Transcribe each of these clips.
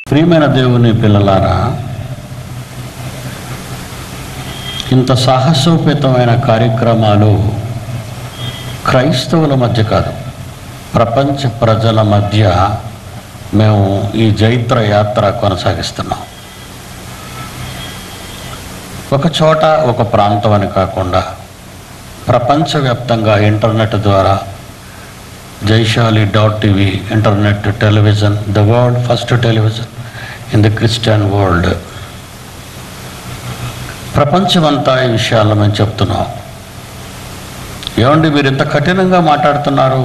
ప్రియమైన దేవుని పిల్లలారా ఇంత సాహసోపేతమైన కార్యక్రమాలు క్రైస్తవుల మధ్య కాదు ప్రపంచ ప్రజల మధ్య మేము ఈ జైత్ర యాత్ర కొనసాగిస్తున్నాం ఒక చోట ఒక ప్రాంతం అని కాకుండా ప్రపంచవ్యాప్తంగా ఇంటర్నెట్ ద్వారా Jaishali dot TV internet television the world first television in the Christian world ప్రపంచమంతా ఈ విషయాల్లో మేము చెప్తున్నాం ఏమండి మీరు ఇంత కఠినంగా మాట్లాడుతున్నారు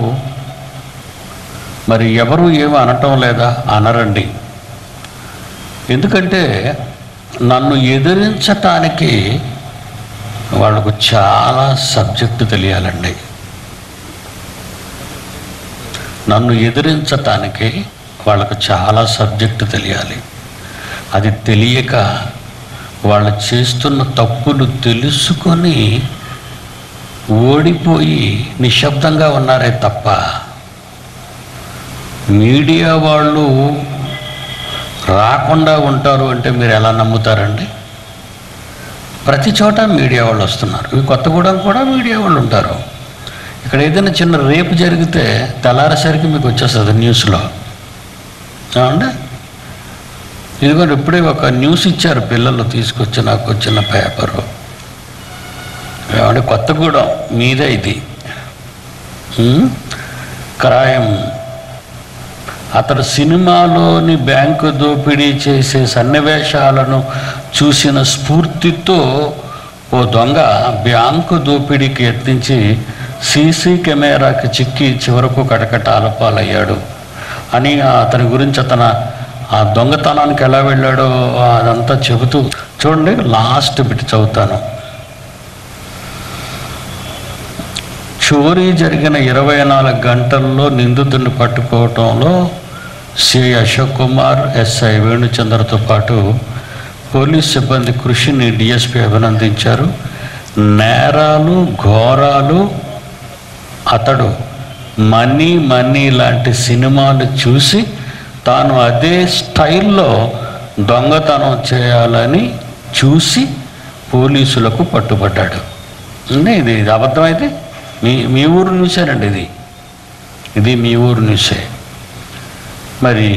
మరి ఎవరు ఏమీ అనటం లేదా అనరండి ఎందుకంటే నన్ను ఎదిరించటానికి వాళ్ళకు చాలా సబ్జెక్టు తెలియాలండి నన్ను ఎదిరించటానికి వాళ్ళకు చాలా సబ్జెక్టు తెలియాలి అది తెలియక వాళ్ళు చేస్తున్న తప్పులు తెలుసుకొని ఓడిపోయి నిశ్శబ్దంగా ఉన్నారే తప్ప మీడియా వాళ్ళు రాకుండా ఉంటారు అంటే మీరు ఎలా నమ్ముతారండి ప్రతి చోట మీడియా వాళ్ళు వస్తున్నారు ఈ కొత్తగూడెం కూడా మీడియా వాళ్ళు ఉంటారు ఇక్కడ ఏదైనా చిన్న రేపు జరిగితే తెల్లారేసరికి మీకు వచ్చేస్తుంది న్యూస్లో ఏమండి ఇదిగోండి ఇప్పుడే ఒక న్యూస్ ఇచ్చారు పిల్లలు తీసుకొచ్చి నాకు వచ్చిన పేపరు ఏమంటే కొత్తగూడెం మీదే ఇది ఉమ్, క్రైమ్ అతడు సినిమాలోని బ్యాంకు దోపిడీ చేసే సన్నివేశాలను చూసిన స్ఫూర్తితో ఓ దొంగ బ్యాంకు దోపిడీకి యత్నించి సీసీ కెమెరాకి చిక్కి చివరకు కటకటాల పాలయ్యాడు అని అతని గురించి అతను ఆ దొంగతనానికి ఎలా వెళ్ళాడో అదంతా చెబుతూ చూడండి లాస్ట్ బిట్ చదువుతాను చోరీ జరిగిన ఇరవై నాలుగు గంటల్లో నిందితుడిని పట్టుకోవటంలో సి అశోక్ కుమార్ ఎస్ఐ వేణుచంద్రతో పాటు పోలీస్ సిబ్బంది కృషిని డిఎస్పి అభినందించారు నేరాలు ఘోరాలు అతడు మనీ మనీ లాంటి సినిమాలు చూసి తాను అదే స్టైల్లో దొంగతనం చేయాలని చూసి పోలీసులకు పట్టుబడ్డాడు అంటే ఇది ఇది అబద్ధమైతే మీ మీ ఊరు న్యూసేనండి ఇది ఇది మీ ఊరు న్యూసే మరి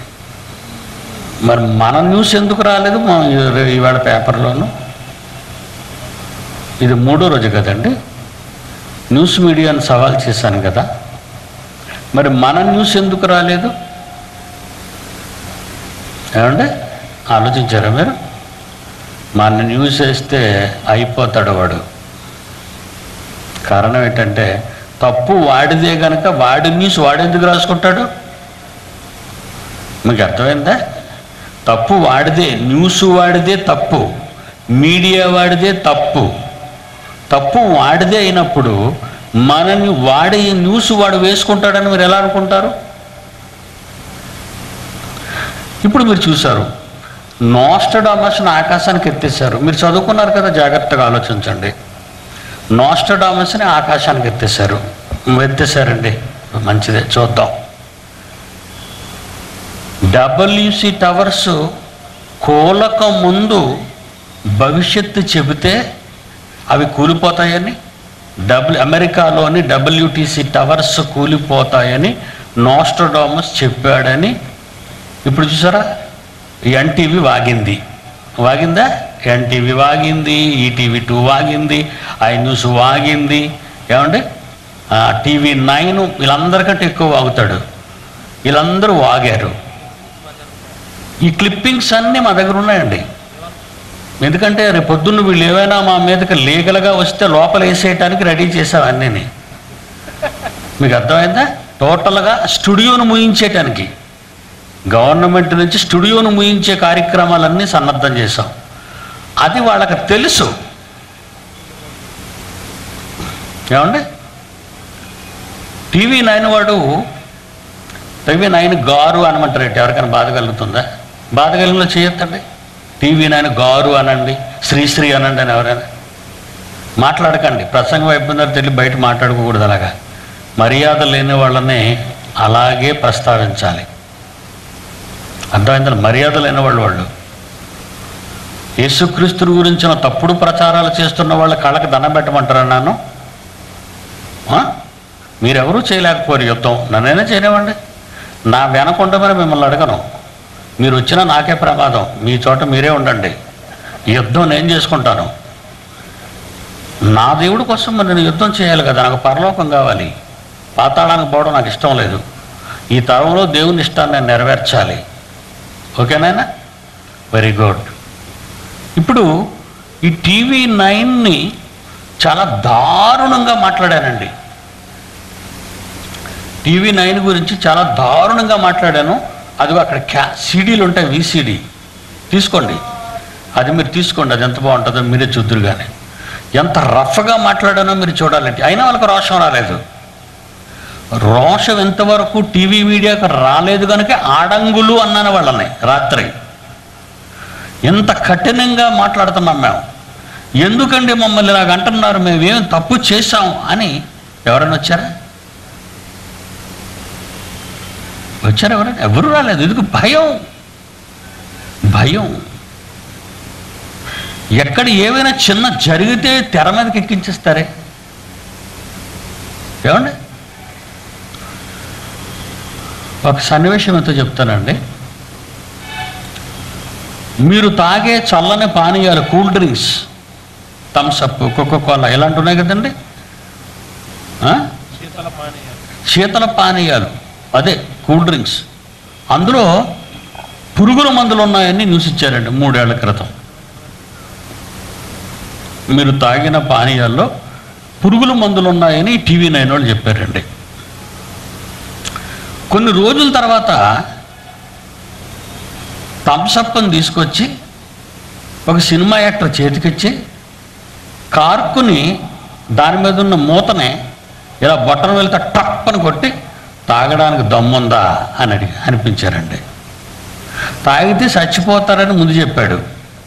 మరి మన న్యూస్ ఎందుకు రాలేదు మా ఈ- ఇవాళ పేపర్లోను ఇది మూడో రోజు కదండి న్యూస్ మీడియాను సవాల్ చేశాను కదా మరి మన న్యూస్ ఎందుకు రాలేదు ఏమండి ఆలోచించారా మీరు మన న్యూస్ వేస్తే అయిపోతాడు వాడు కారణం ఏంటంటే తప్పు వాడిదే కనుక వాడి న్యూస్ వాడెందుకు రాసుకుంటాడు మీకు అర్థమైందా తప్పు వాడిదే న్యూస్ వాడిదే తప్పు మీడియా వాడిదే తప్పు తప్పు వాడిదే అయినప్పుడు మనని వాడి న్యూస్ వాడు వేసుకుంటాడని మీరు ఎలా అనుకుంటారు ఇప్పుడు మీరు చూశారు నోస్టడామస్ని ఆకాశానికి ఎత్తేసారు మీరు చదువుకున్నారు కదా జాగ్రత్తగా ఆలోచించండి నోస్టడామస్ని ఆకాశానికి ఎత్తేసారు ఎత్తేసారండి మంచిదే చూద్దాం డబ్ల్యూసి టవర్స్ కూలక ముందు భవిష్యత్తు చెబితే అవి కూలిపోతాయని డబ్ల్యూ అమెరికాలోని డబ్ల్యూటీసీ టవర్స్ కూలిపోతాయని నోస్టోడామస్ చెప్పాడని ఇప్పుడు చూసారా ఎన్టీవీ వాగింది వాగిందా ఎన్టీవీ వాగింది ఈటీవీ టూ వాగింది ఐ న్యూస్ వాగింది ఏమండి టీవీ నైన్ వీళ్ళందరికంటే ఎక్కువ వాగుతాడు వీళ్ళందరూ వాగారు ఈ క్లిప్పింగ్స్ అన్నీ మా దగ్గర ఉన్నాయండి ఎందుకంటే రేపు పొద్దున్న వీళ్ళు ఏమైనా మా మీదకి లీగల్గా వస్తే లోపల వేసేయటానికి రెడీ చేసాం అన్నీ మీకు అర్థమైందా టోటల్గా స్టూడియోను ముయించేయటానికి గవర్నమెంట్ నుంచి స్టూడియోను ముయించే కార్యక్రమాలన్నీ సన్నద్ధం చేశాం అది వాళ్ళకి తెలుసు ఏమండి టీవీ నైన్ వాడు టీవీ నైన్ గారు అనమంటారు ఎవరికైనా బాధ కలుగుతుందా బాధ కలిగిన చేయొద్దండి టీవీ నైన్ గారు అనండి శ్రీశ్రీ అనండి అని ఎవరైనా మాట్లాడకండి ప్రసంగం అయిపోయిందని తెలియ బయట మాట్లాడుకోకూడదు అలాగా మర్యాద లేని వాళ్ళని అలాగే ప్రస్తావించాలి అర్థమైందా మర్యాద లేని వాళ్ళు వాళ్ళు యేసుక్రీస్తు గురించిన తప్పుడు ప్రచారాలు చేస్తున్న వాళ్ళ కళ్ళకి దండం పెట్టమంటారా నన్ను ఆ? మీరెవరూ చేయలేకపోరు యుద్ధం నన్నైనా చేయనివ్వండి నా వెనకుండమని మిమ్మల్ని అడగను మీరు వచ్చినా నాకే ప్రమాదం మీ చోట మీరే ఉండండి యుద్ధం నేను చేసుకుంటాను నా దేవుడి కోసం మరి నేను యుద్ధం చేయాలి కదా నాకు పరలోకం కావాలి పాతాళానికి పోవడం నాకు ఇష్టం లేదు ఈ తరంలో దేవుని ఇష్టాన్ని నేను నెరవేర్చాలి ఓకేనాయనా వెరీ గుడ్ ఇప్పుడు ఈ టీవీ నైన్ని చాలా దారుణంగా మాట్లాడానండి టీవీ నైన్ గురించి చాలా దారుణంగా మాట్లాడాను అదిగో అక్కడ క్యా సీడీలు ఉంటాయి విసిడి తీసుకోండి అది మీరు తీసుకోండి అది ఎంత బాగుంటుందో మీరే చూద్దరు కానీ ఎంత రఫ్గా మాట్లాడానో మీరు చూడాలంటే అయినా వాళ్ళకి రోషం రాలేదు రోషం ఎంతవరకు టీవీ మీడియాకు రాలేదు కనుక ఆడంగులు అన్నాను వాళ్ళని రాత్రి ఎంత కఠినంగా మాట్లాడుతున్నాం మేము ఎందుకండి మమ్మల్ని ఇలాగ అంటున్నారు మేమేం తప్పు చేశాం అని ఎవరైనా వచ్చారా వచ్చారు ఎవరైనా ఎవరు రాలేదు ఎందుకు భయం భయం ఎక్కడ ఏమైనా చిన్న జరిగితే తెర మీదకి ఎక్కించేస్తారే ఏమండి ఒక సన్నివేశం ఎంతో చెప్తానండి మీరు తాగే చల్లని పానీయాలు కూల్ డ్రింక్స్ థమ్సప్ కోకోకోలా ఇలాంటి ఉన్నాయి కదండి ఆ? శీతల పానీయాలు శీతల పానీయాలు అదే కూల్ డ్రింక్స్ అందులో పురుగుల మందులు ఉన్నాయని న్యూస్ ఇచ్చారండి మూడేళ్ల క్రితం మీరు తాగిన పానీయాల్లో పురుగుల మందులు ఉన్నాయని టీవీ నైన్ వాళ్ళు చెప్పారండి కొన్ని రోజుల తర్వాత థమ్సప్ని తీసుకొచ్చి ఒక సినిమా యాక్టర్ చేతికిచ్చి కార్కుని దాని మీద ఉన్న మూతని ఇలా బట్టన వెళ్తే టప్ అని కొట్టి తాగడానికి దమ్ముందా అని అడిగి అనిపించారండి తాగితే చచ్చిపోతారని ముందు చెప్పాడు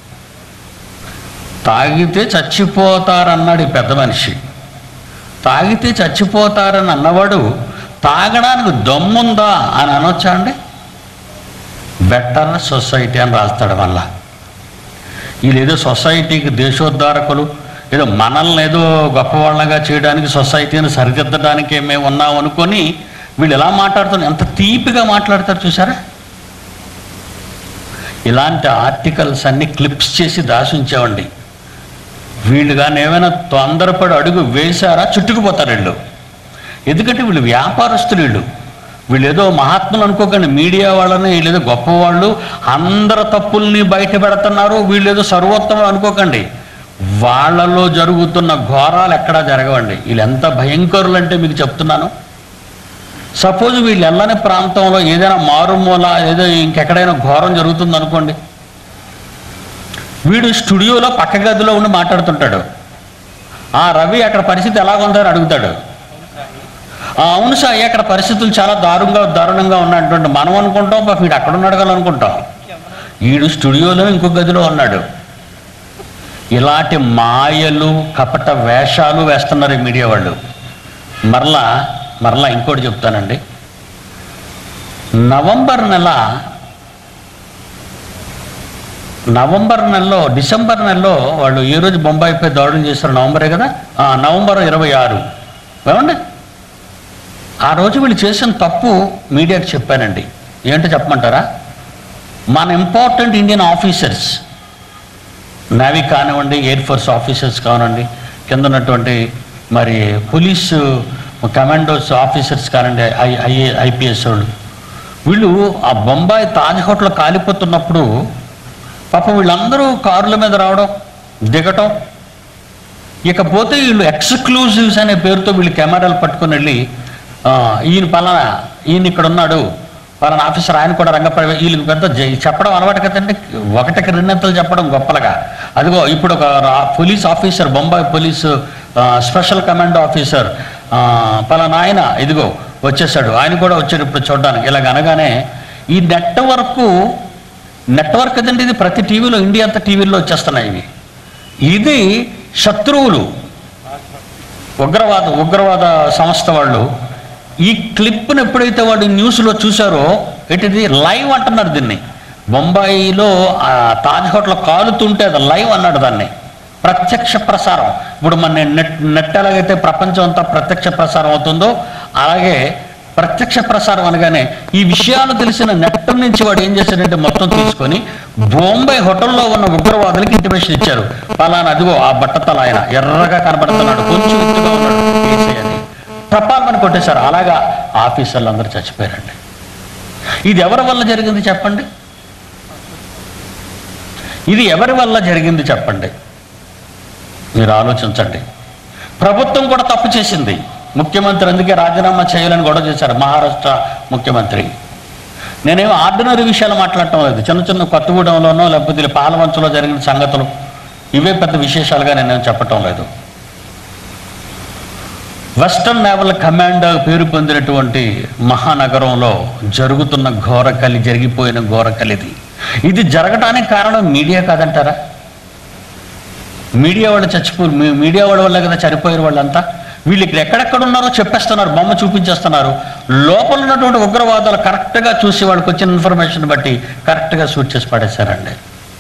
తాగితే చచ్చిపోతారన్నాడు ఈ పెద్ద మనిషి తాగితే చచ్చిపోతారని అన్నవాడు తాగడానికి దమ్ముందా అని అనొచ్చా అండి బెటర్ సొసైటీ అని రాస్తాడు మళ్ళా వీళ్ళేదో సొసైటీకి దేశోద్ధారకులు ఏదో మనల్ని ఏదో గొప్పవాళ్ళగా చేయడానికి సొసైటీని సరిదిద్దడానికి మేము ఉన్నాం అనుకొని వీళ్ళు ఎలా మాట్లాడుతున్నారు ఎంత తీపిగా మాట్లాడతారు చూసారా ఇలాంటి ఆర్టికల్స్ అన్ని క్లిప్స్ చేసి దాచి ఉంచామండి వీళ్ళు కానీ ఏమైనా తొందరపడి అడుగు వేశారా చుట్టుకుపోతారు వీళ్ళు ఎందుకంటే వీళ్ళు వ్యాపారస్తులు వీళ్ళు వీళ్ళు ఏదో మహాత్ములు అనుకోకండి మీడియా వాళ్ళని వీళ్ళేదో గొప్పవాళ్ళు అందరి తప్పుల్ని బయట పెడుతున్నారు వీళ్ళు ఏదో సర్వోత్తములు అనుకోకండి వాళ్ళలో జరుగుతున్న ఘోరాలు ఎక్కడా జరగవండి వీళ్ళు ఎంత భయంకరులు అంటే మీకు చెప్తున్నాను సపోజ్ వీళ్ళు వెళ్ళని ప్రాంతంలో ఏదైనా మారుమూల ఏదో ఇంకెక్కడైనా ఘోరం జరుగుతుంది అనుకోండి వీడు స్టూడియోలో పక్క గదిలో ఉండి మాట్లాడుతుంటాడు ఆ రవి అక్కడ పరిస్థితి ఎలాగుందని అడుగుతాడు "ఆ, అవును సార్ అక్కడ పరిస్థితులు చాలా దారుణంగా దారుణంగా ఉన్నటువంటి మనం అనుకుంటాం పాపం వీడు అక్కడ ఉన్నాడు కదా అనుకుంటాం వీడు స్టూడియోలో ఇంకొక గదిలో ఉన్నాడు ఇలాంటి మాయలు కపట వేషాలు వేస్తున్నారు ఈ మీడియా వాళ్ళు మరలా మరలా ఇంకోటి చెప్తానండి నవంబర్ నెల నవంబర్ నెలలో డిసెంబర్ నెలలో వాళ్ళు ఏ రోజు బొంబాయిపై దాడులు చేశారు నవంబరే కదా ఆ, నవంబర్ ఇరవై ఆరు ఏమండి ఆ రోజు వీళ్ళు చేసిన తప్పు మీడియాకి చెప్పానండి ఏంటో చెప్పమంటారా మన ఇంపార్టెంట్ ఇండియన్ ఆఫీసర్స్ నేవీ కానివ్వండి ఎయిర్ ఫోర్స్ ఆఫీసర్స్ కానివ్వండి కింద ఉన్నటువంటి మరి పోలీసు కమాండోస్ ఆఫీసర్స్ కానివ్వండి ఐ ఐఏ ఐపీఎస్ వాళ్ళు వీళ్ళు ఆ బొంబాయి తాజ్ హోటల్ కాలిపోతున్నప్పుడు పాపం వీళ్ళందరూ కారుల మీద రావడం దిగటం ఇకపోతే వీళ్ళు ఎక్స్క్లూజివ్స్ అనే పేరుతో వీళ్ళు కెమెరాలు పట్టుకొని వెళ్ళి ఆ, ఈయన పలానా ఈయన ఇక్కడ ఉన్నాడు పలానా ఆఫీసర్ ఆయన కూడా రంగప్రవేశ వీళ్ళకి పెద్ద జై- చెప్పడం అలవాటు కదండి ఒకటికి రెండంతలు చెప్పడం గొప్పలుగా అదిగో ఇప్పుడు ఒక రా- పోలీస్ ఆఫీసర్ బొంబాయి పోలీసు ఆ, స్పెషల్ కమాండ్ ఆఫీసర్ ఆ, పలానా ఆయన ఇదిగో వచ్చేసాడు ఆయన కూడా వచ్చాడు ఇప్పుడు చూడడానికి ఇలాగ అనగానే ఈ నెట్వర్క్ నెట్వర్క్ కదండి ఇది ప్రతి టీవీలో ఇండియా అంతా టీవీల్లో వచ్చేస్తున్నాయి ఇవి ఇది శత్రువులు ఉగ్రవాద ఉగ్రవాద సంస్థ వాళ్ళు ఈ క్లిప్ను ఎప్పుడైతే వాడు న్యూస్లో చూశారో ఏంటిది లైవ్ అంటున్నారు దీన్ని బొంబాయిలో ఆ తాజ్ హోటల్ కాలుతుంటే అది లైవ్ అన్నాడు దాన్ని ప్రత్యక్ష ప్రసారం ఇప్పుడు మన నెట్ నెట్ ఎలాగైతే ప్రపంచం అంతా ప్రత్యక్ష ప్రసారం అవుతుందో అలాగే ప్రత్యక్ష ప్రసారం అనగానే ఈ విషయాలు తెలిసిన నెట్ నుంచి వాడు ఏం చేశాడంటే మొత్తం తీసుకొని బొంబాయి హోటల్లో ఉన్న ఉగ్రవాదులకి ఇంటిమేషన్ ఇచ్చారు పలానా అదిగో ఆ బట్టతల ఆయన ఎర్రగా కనబడుతున్నాడు కొంచెం ఎత్తుగా ఉన్నాడు ఏసై అని ప్రపాల్మని కొట్టేశారు అలాగా ఆఫీసర్లు అందరూ చచ్చిపోయారండి ఇది ఎవరి వల్ల జరిగింది చెప్పండి ఇది ఎవరి వల్ల జరిగింది చెప్పండి మీరు ఆలోచించండి ప్రభుత్వం కూడా తప్పు చేసింది ముఖ్యమంత్రి అందుకే రాజీనామా చేయాలని గొడవ చేశారు మహారాష్ట్ర ముఖ్యమంత్రి నేనేం ఆర్డినరీ విషయాలు మాట్లాడటం లేదు చిన్న చిన్న కొత్తగూడెంలోనో లేకపోతే ఇలా పాలవంచలో జరిగిన సంగతులు ఇవే పెద్ద విశేషాలుగా నేనేం చెప్పటం లేదు వెస్టర్న్ నేవల్ కమాండ్ పేరు పొందినటువంటి మహానగరంలో జరుగుతున్న ఘోరకలి జరిగిపోయిన ఘోరకలిది ఇది జరగటానికి కారణం మీడియా కాదంటారా మీడియా వాళ్ళు చచ్చిపో మీ- మీడియా వాళ్ళ వల్ల కదా చనిపోయారు వాళ్ళంతా వీళ్ళు ఇక్కడ ఎక్కడెక్కడ ఉన్నారో చెప్పేస్తున్నారు బొమ్మ చూపించేస్తున్నారు లోపల ఉన్నటువంటి ఉగ్రవాదాలు కరెక్ట్గా చూసి వాళ్ళకి వచ్చిన ఇన్ఫర్మేషన్ బట్టి కరెక్ట్గా షూట్ చేసి పడేశారండి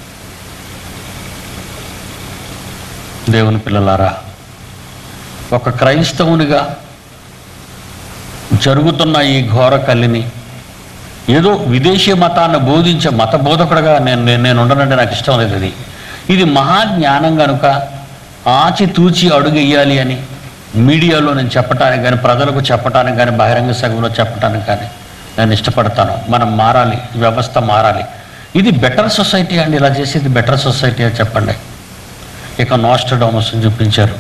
దేవుని పిల్లలారా ఒక క్రైస్తవునిగా జరుగుతున్న ఈ ఘోర కల్లిని ఏదో విదేశీ మతాన్ని బోధించే మత బోధకుడుగా నేను నేను నేను ఉండనంటే నాకు ఇష్టం లేదు ఇది ఇది మహాజ్ఞానం కనుక ఆచితూచి అడుగెయ్యాలి అని మీడియాలో నేను చెప్పటానికి కానీ ప్రజలకు చెప్పటానికి కానీ బహిరంగ సభలో చెప్పటానికి కానీ నేను ఇష్టపడతాను మనం మారాలి ఈ వ్యవస్థ మారాలి ఇది బెటర్ సొసైటీ అండి ఇలా చేసేది బెటర్ సొసైటీ అని చెప్పండి ఇక నాస్టడామస్ చూపించారు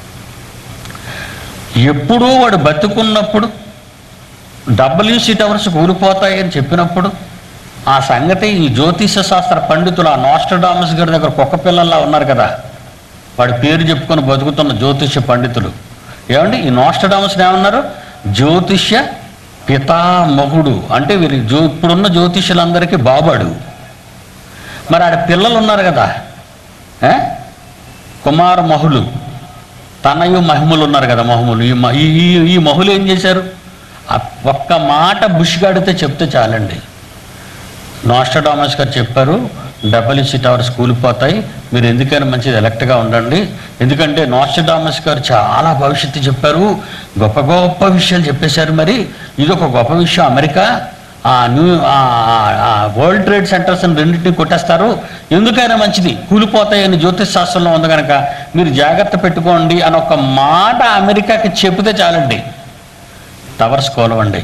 ఎప్పుడూ వాడు బతుకున్నప్పుడు డబ్ల్యూసీ టవర్స్ కూలిపోతాయి అని చెప్పినప్పుడు ఆ సంగతి ఈ జ్యోతిష శాస్త్ర పండితులు ఆ నాస్టడామస్ గారి దగ్గర కుక్క పిల్లల్లా ఉన్నారు కదా వాడి పేరు చెప్పుకొని బతుకుతున్న జ్యోతిష్య పండితులు ఏమండి ఈ నాస్టడామస్ ఏమన్నారు జ్యోతిష్య పితామహుడు అంటే వీరి జ్యో ఇప్పుడున్న జ్యోతిష్యులందరికీ బాబాడు మరి ఆడ పిల్లలు ఉన్నారు కదా ఏ? కుమార మహులు తనయు మహిములు ఉన్నారు కదా మహములు ఈ మ- ఈ ఈ- ఈ మహులు ఏం చేశారు ఆ ఒక్క మాట బుష్గాడితే చెప్తే చాలండి నాస్టడామస్ గారు చెప్పారు డబ్ల్యూసీ టవర్స్ కూలిపోతాయి మీరు ఎందుకైనా మంచిది ఎలక్ట్గా ఉండండి ఎందుకంటే నాస్టడామస్ గారు చాలా భవిష్యత్తు చెప్పారు గొప్ప గొప్ప విషయాలు చెప్పేశారు మరి ఇది ఒక గొప్ప విషయం అమెరికా ఆ న్యూ ఆ వరల్డ్ ట్రేడ్ సెంటర్స్ రెండింటిని కొట్టేస్తారు ఎందుకైనా మంచిది కూలిపోతాయని జ్యోతిష్ శాస్త్రంలో ఉంది కనుక మీరు జాగ్రత్త పెట్టుకోండి అని ఒక మాట అమెరికాకి చెబితే చాలండి టవర్స్ కోలవండి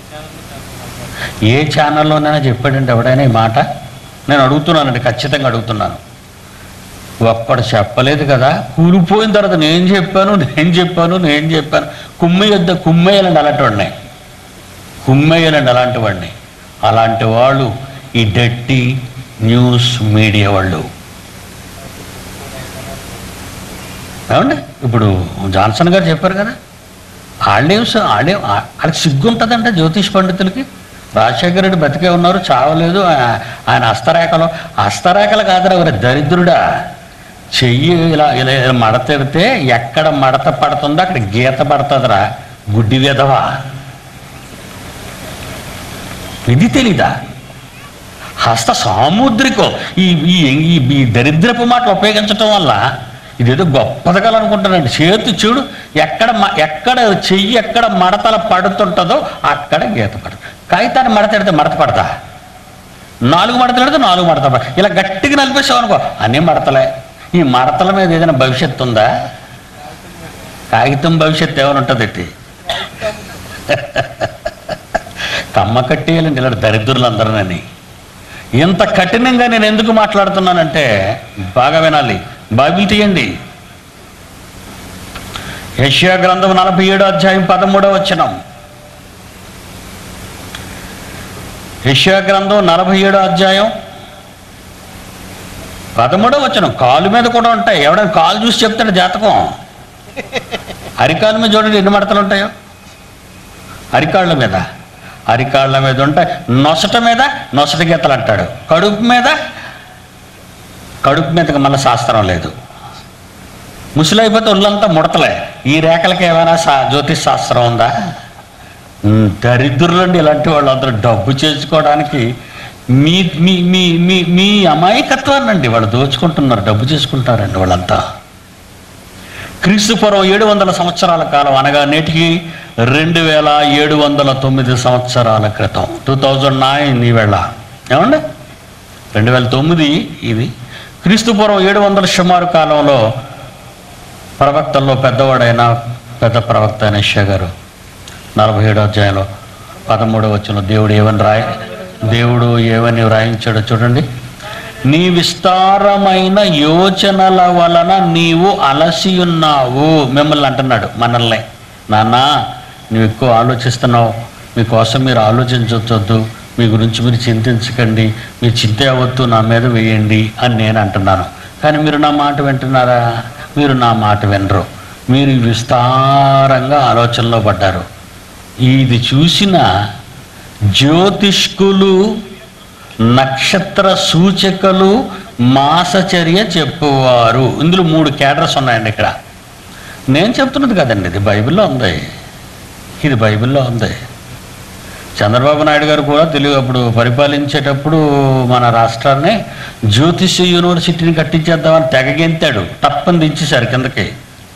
ఏ ఛానల్లోనైనా చెప్పాడంటే ఎవడైనా ఈ మాట నేను అడుగుతున్నానండి ఖచ్చితంగా అడుగుతున్నాను ఒక్కడు చెప్పలేదు కదా కూలిపోయిన తర్వాత నేను చెప్పాను నేను చెప్పాను నేను చెప్పాను కుమ్మయ్యొద్ద కుమ్మేయాలండి అలాంటి వాడిని కుమ్మేయాలండి అలాంటి వాడిని అలాంటి వాళ్ళు ఈ డట్టి న్యూస్ మీడియా వాళ్ళు ఏమండి ఇప్పుడు జాన్సన్ గారు చెప్పారు కదా వాళ్ళేం స- వాళ్ళేం ఆ- వాళ్ళకి సిగ్గు ఉంటుందంటే జ్యోతిష్ పండితులకి రాజశేఖర రెడ్డి బతికే ఉన్నారు చావలేదు ఆ- ఆయన హస్తరేఖలు హస్తరేఖలు కాదురా ఎవరు దరిద్రుడా చెయ్యి ఇలా ఇలా ఇలా మడతెడితే ఎక్కడ మడత పడుతుందో అక్కడ గీత పడుతుందిరా గుడ్డి విధవా ఇది తెలీదా హస్త సాముద్రికం ఈ ఈ ఈ ఈ దరిద్రపు మాటలు ఉపయోగించటం వల్ల ఇదేదో గొప్పదిగా అనుకుంటానండి చేతి చూడు ఎక్కడ మ- ఎక్కడ చెయ్యి ఎక్కడ మడతల పడుతుంటుందో అక్కడ గీత పడదు కాగితాన్ని మడతెడితే మడత పడతా నాలుగు మడతలు పెడితే నాలుగు మడత పడ ఇలా గట్టిగా నలిపేసావు అనుకో అన్నీ మడతలే ఈ మడతల మీద ఏదైనా భవిష్యత్తు ఉందా కాగితం భవిష్యత్తు ఏమైనా ఉంటుంది ఏంటి? కమ్మ కట్టేయాలండి ఇలా దరిద్రులందరినని ఇంత కఠినంగా నేను ఎందుకు మాట్లాడుతున్నానంటే బాగా వినాలి బైబిల్ తీయండి యెషయా గ్రంథం నలభై ఏడో అధ్యాయం పదమూడో వచనం యెషయా గ్రంథం నలభై ఏడో అధ్యాయం పదమూడో వచనం కాలు మీద కూడా ఉంటాయి ఎవడైనా కాలు చూసి చెప్తాడు జాతకం అరికాలు మీద చూడండి ఎన్ని మడతలు ఉంటాయో అరికాళ్ళ మీద అరికాళ్ళ మీద ఉంటాయి నొసట మీద నొసట గీతలు అంటాడు కడుపు మీద కడుపు మీదకి మళ్ళీ శాస్త్రం లేదు ముసలైపోతే ఒళ్ళంతా ముడతలే ఈ రేఖలకి ఏమైనా సా జ్యోతిష్ శాస్త్రం ఉందా ఉమ్, దరిద్రులండి ఇలాంటి వాళ్ళు అందరూ డబ్బు చేసుకోవడానికి మీ మీ మీ మీ మీ అమాయకత్వాన్ని అండి వాళ్ళు దోచుకుంటున్నారు డబ్బు చేసుకుంటారండి వాళ్ళంతా క్రీస్తుపురం ఏడు వందల సంవత్సరాల కాలం అనగా నేటికి రెండు వేల ఏడు వందల తొమ్మిది సంవత్సరాల క్రితం టూ థౌజండ్ నైన్ ఈవేళ ఏమండి రెండు వేల తొమ్మిది ఇది క్రీస్తుపురం ఏడు వందల సుమారు కాలంలో ప్రవక్తల్లో పెద్దవాడైన పెద్ద ప్రవక్త అయిన యెషయా గారు నలభై ఏడో అధ్యాయంలో పదమూడవ వచ్చిన దేవుడు ఏమని రాయ దేవుడు ఏమని వ్రాయించాడో చూడండి నీ విస్తారమైన యోచనల వలన నీవు అలసి ఉన్నావు మిమ్మల్ని అంటున్నాడు మనల్ని నాన్న నువ్వు ఎక్కువ ఆలోచిస్తున్నావు మీకోసం మీరు ఆలోచించవద్దు మీ గురించి మీరు చింతించకండి మీ చింత యావత్తు నా మీద వేయండి అని నేను అంటున్నాను కానీ మీరు నా మాట వింటున్నారా మీరు నా మాట వినరు మీరు విస్తారంగా ఆలోచనలో పడ్డారు ఇది చూసిన జ్యోతిష్కులు నక్షత్ర సూచికలు మాసచర్య చెప్పువారు ఇందులో మూడు క్యాడర్స్ ఉన్నాయండి ఇక్కడ నేను చెప్తున్నది కదండి ఇది బైబిల్లో ఉంది ఇది బైబిల్లో ఉంది చంద్రబాబు నాయుడు గారు కూడా తెలుగు అప్పుడు పరిపాలించేటప్పుడు మన రాష్ట్రాన్ని జ్యోతిష్ యూనివర్సిటీని కట్టించేద్దామని తెగగెంతాడు తప్పని దించేశారు కిందకి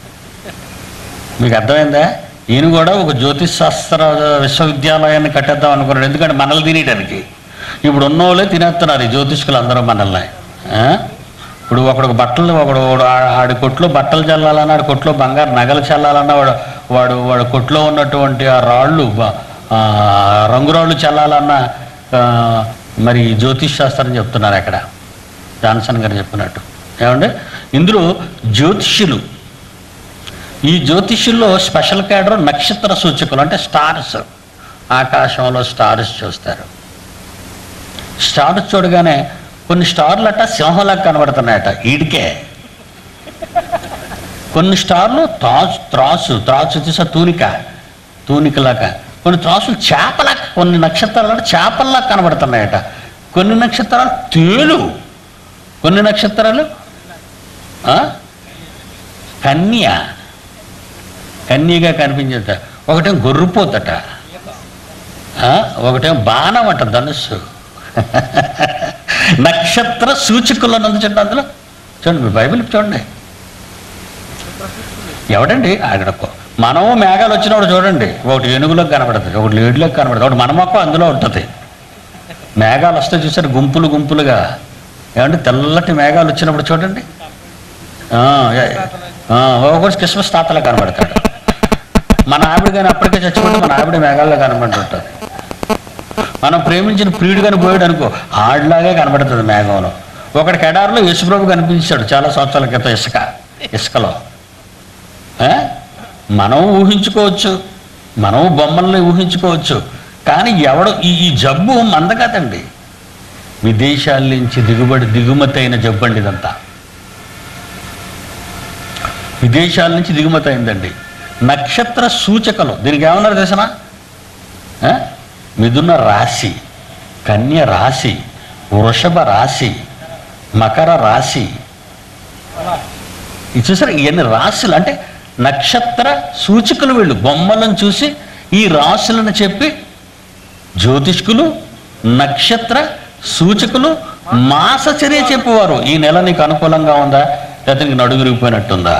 మీకు అర్థమైందా ఈయన కూడా ఒక జ్యోతిష్ శాస్త్ర విశ్వవిద్యాలయాన్ని కట్టేద్దాం అనుకున్నాడు ఎందుకంటే మనల్ని తినేయడానికి ఇప్పుడు ఉన్నోళ్ళే తినేస్తున్నారు ఈ జ్యోతిష్కులు అందరూ మనల్ని ఆ? ఇప్పుడు ఒకడు బట్టలు ఒకడు వాడు ఆ- ఆడి కొట్లో బట్టలు చల్లాలన్నా ఆడి కొట్లో బంగారు నగలు చల్లాలన్నా వాడు వాడు వాడు కొట్లో ఉన్నటువంటి ఆ రాళ్ళు బ- ఆ, రంగురాళ్ళు చల్లాలన్నా ఆ, మరి జ్యోతిష్ శాస్త్రం చెప్తున్నారు అక్కడ జాన్సన్ గారు చెప్పినట్టు ఏమంటే ఇందులో జ్యోతిష్యులు ఈ జ్యోతిష్యుల్లో స్పెషల్ క్యాడర్ నక్షత్ర సూచకులు అంటే స్టార్స్ ఆకాశంలో స్టార్స్ చూస్తారు స్టార్స్ చూడగానే కొన్ని స్టార్లు అట్ట సింహంలాగా కనబడుతున్నాయట ఈడికే కొన్ని స్టార్లు త్రాసు త్రాసు త్రాసు చూసా తూనిక తూనికలాగా కొన్ని త్రాసులు చేపలా కొన్ని నక్షత్రాలు చేపల్లా కనబడుతున్నాయట కొన్ని నక్షత్రాలు తేలు కొన్ని నక్షత్రాలు ఆ? కన్య కన్యగా కనిపించేట ఒకటేం గొర్రుపోతట ఆ? ఒకటేం బాణం అట ధనుస్సు నక్షత్ర సూచికలు అన్నది చూడండి అందులో చూడండి మీ బైబిల్ చూడండి ఎవడండి అక్కడ కొ- మనము మేఘాలు వచ్చినప్పుడు చూడండి ఒకటి ఏనుగులోకి కనబడుతుంది ఒకటి లేడులోకి కనబడుతుంది ఒకటి మన మొక్క అందులో ఉంటుంది మేఘాలు వస్తే చూసారు గుంపులు గుంపులుగా ఏమంటే తెల్లటి మేఘాలు వచ్చినప్పుడు చూడండి ఆ, ఏ- ఆ, ఒకటి క్రిస్మస్ తాతలా కనబడతాడు మన ఆవిడ కానీ అప్పటికే చచ్చిపోతే మన ఆవిడ మేఘాల్లో కనబడుతుంటుంది మనం ప్రేమించిన ప్రియుడు కానీ పోయాడు అనుకో ఆడిలాగే కనబడుతుంది మేఘంలో ఒకటి కెడార్లో యేసుప్రభు కనిపించాడు చాలా సంవత్సరాల క్రితం ఇసుక ఇసుకలో ఏ? మనం ఊహించుకోవచ్చు మనం బొమ్మల్ని ఊహించుకోవచ్చు కానీ ఎవడు ఈ ఈ జబ్బు మంద కదండి విదేశాల నుంచి దిగుబడి దిగుమతి అయిన జబ్బు అండి ఇదంతా విదేశాల నుంచి దిగుమతి అయిందండి నక్షత్ర సూచకలు దీనికి ఏమన్నారు తెలిసిన మిథున రాశి కన్య రాశి వృషభ రాశి మకర రాశి ఇది చూసారు ఇవన్నీ రాశులు అంటే నక్షత్ర సూచికలు వీళ్ళు బొమ్మలను చూసి ఈ రాశులను చెప్పి జ్యోతిష్కులు నక్షత్ర సూచకులు మాసచర్య చెప్పేవారు ఈ నెల నీకు అనుకూలంగా ఉందా లేకపోతే నీకు నడుగురిగిపోయినట్టుందా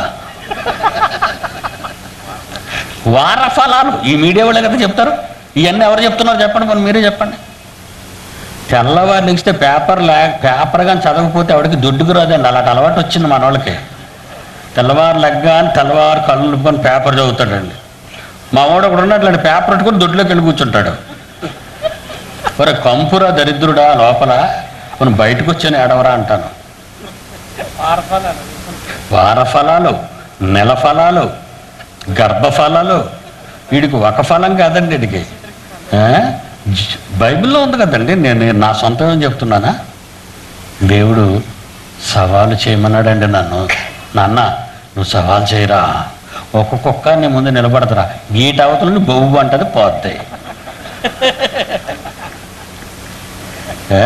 వార ఫలాలు ఈ మీడియా వాళ్ళే కదా చెప్తారు ఇవన్నీ ఎవరు చెప్తున్నారు చెప్పండి మరి మీరే చెప్పండి తెల్లవారు లెగిస్తే పేపర్ లే పేపర్ కానీ చదవకపోతే ఎవరికి దుడ్డుకు రాదండి అలాంటి అలవాటు వచ్చింది మన వాళ్ళకి తెల్లవారు లెగ్గా అని తెల్లవారు కళ్ళు నింపుకొని పేపర్ చదువుతాడండి మా వాడు ఒకడు ఉన్నట్లాంటి పేపర్ పెట్టుకొని దొడ్లోకి వెళ్ళి కూర్చుంటాడు మరి కంపురా దరిద్రుడా లోపల మనం బయటకు వచ్చాను ఏడవరా అంటాను వార ఫలాలు నెల ఫలాలు గర్భఫలాలు వీడికి ఒక ఫలం కాదండి వీడికి ఆ? జ- బైబిల్లో ఉంది కదండి నేను నేను నా సొంతం ఏం చెప్తున్నానా దేవుడు సవాలు చేయమన్నాడండి నన్ను నాన్న నువ్వు సవాలు చేయరా ఒక్కొక్క నీ ముందు నిలబడతారా గీట అవతలని బొవ్వు అంటది పోద్ది ఏ?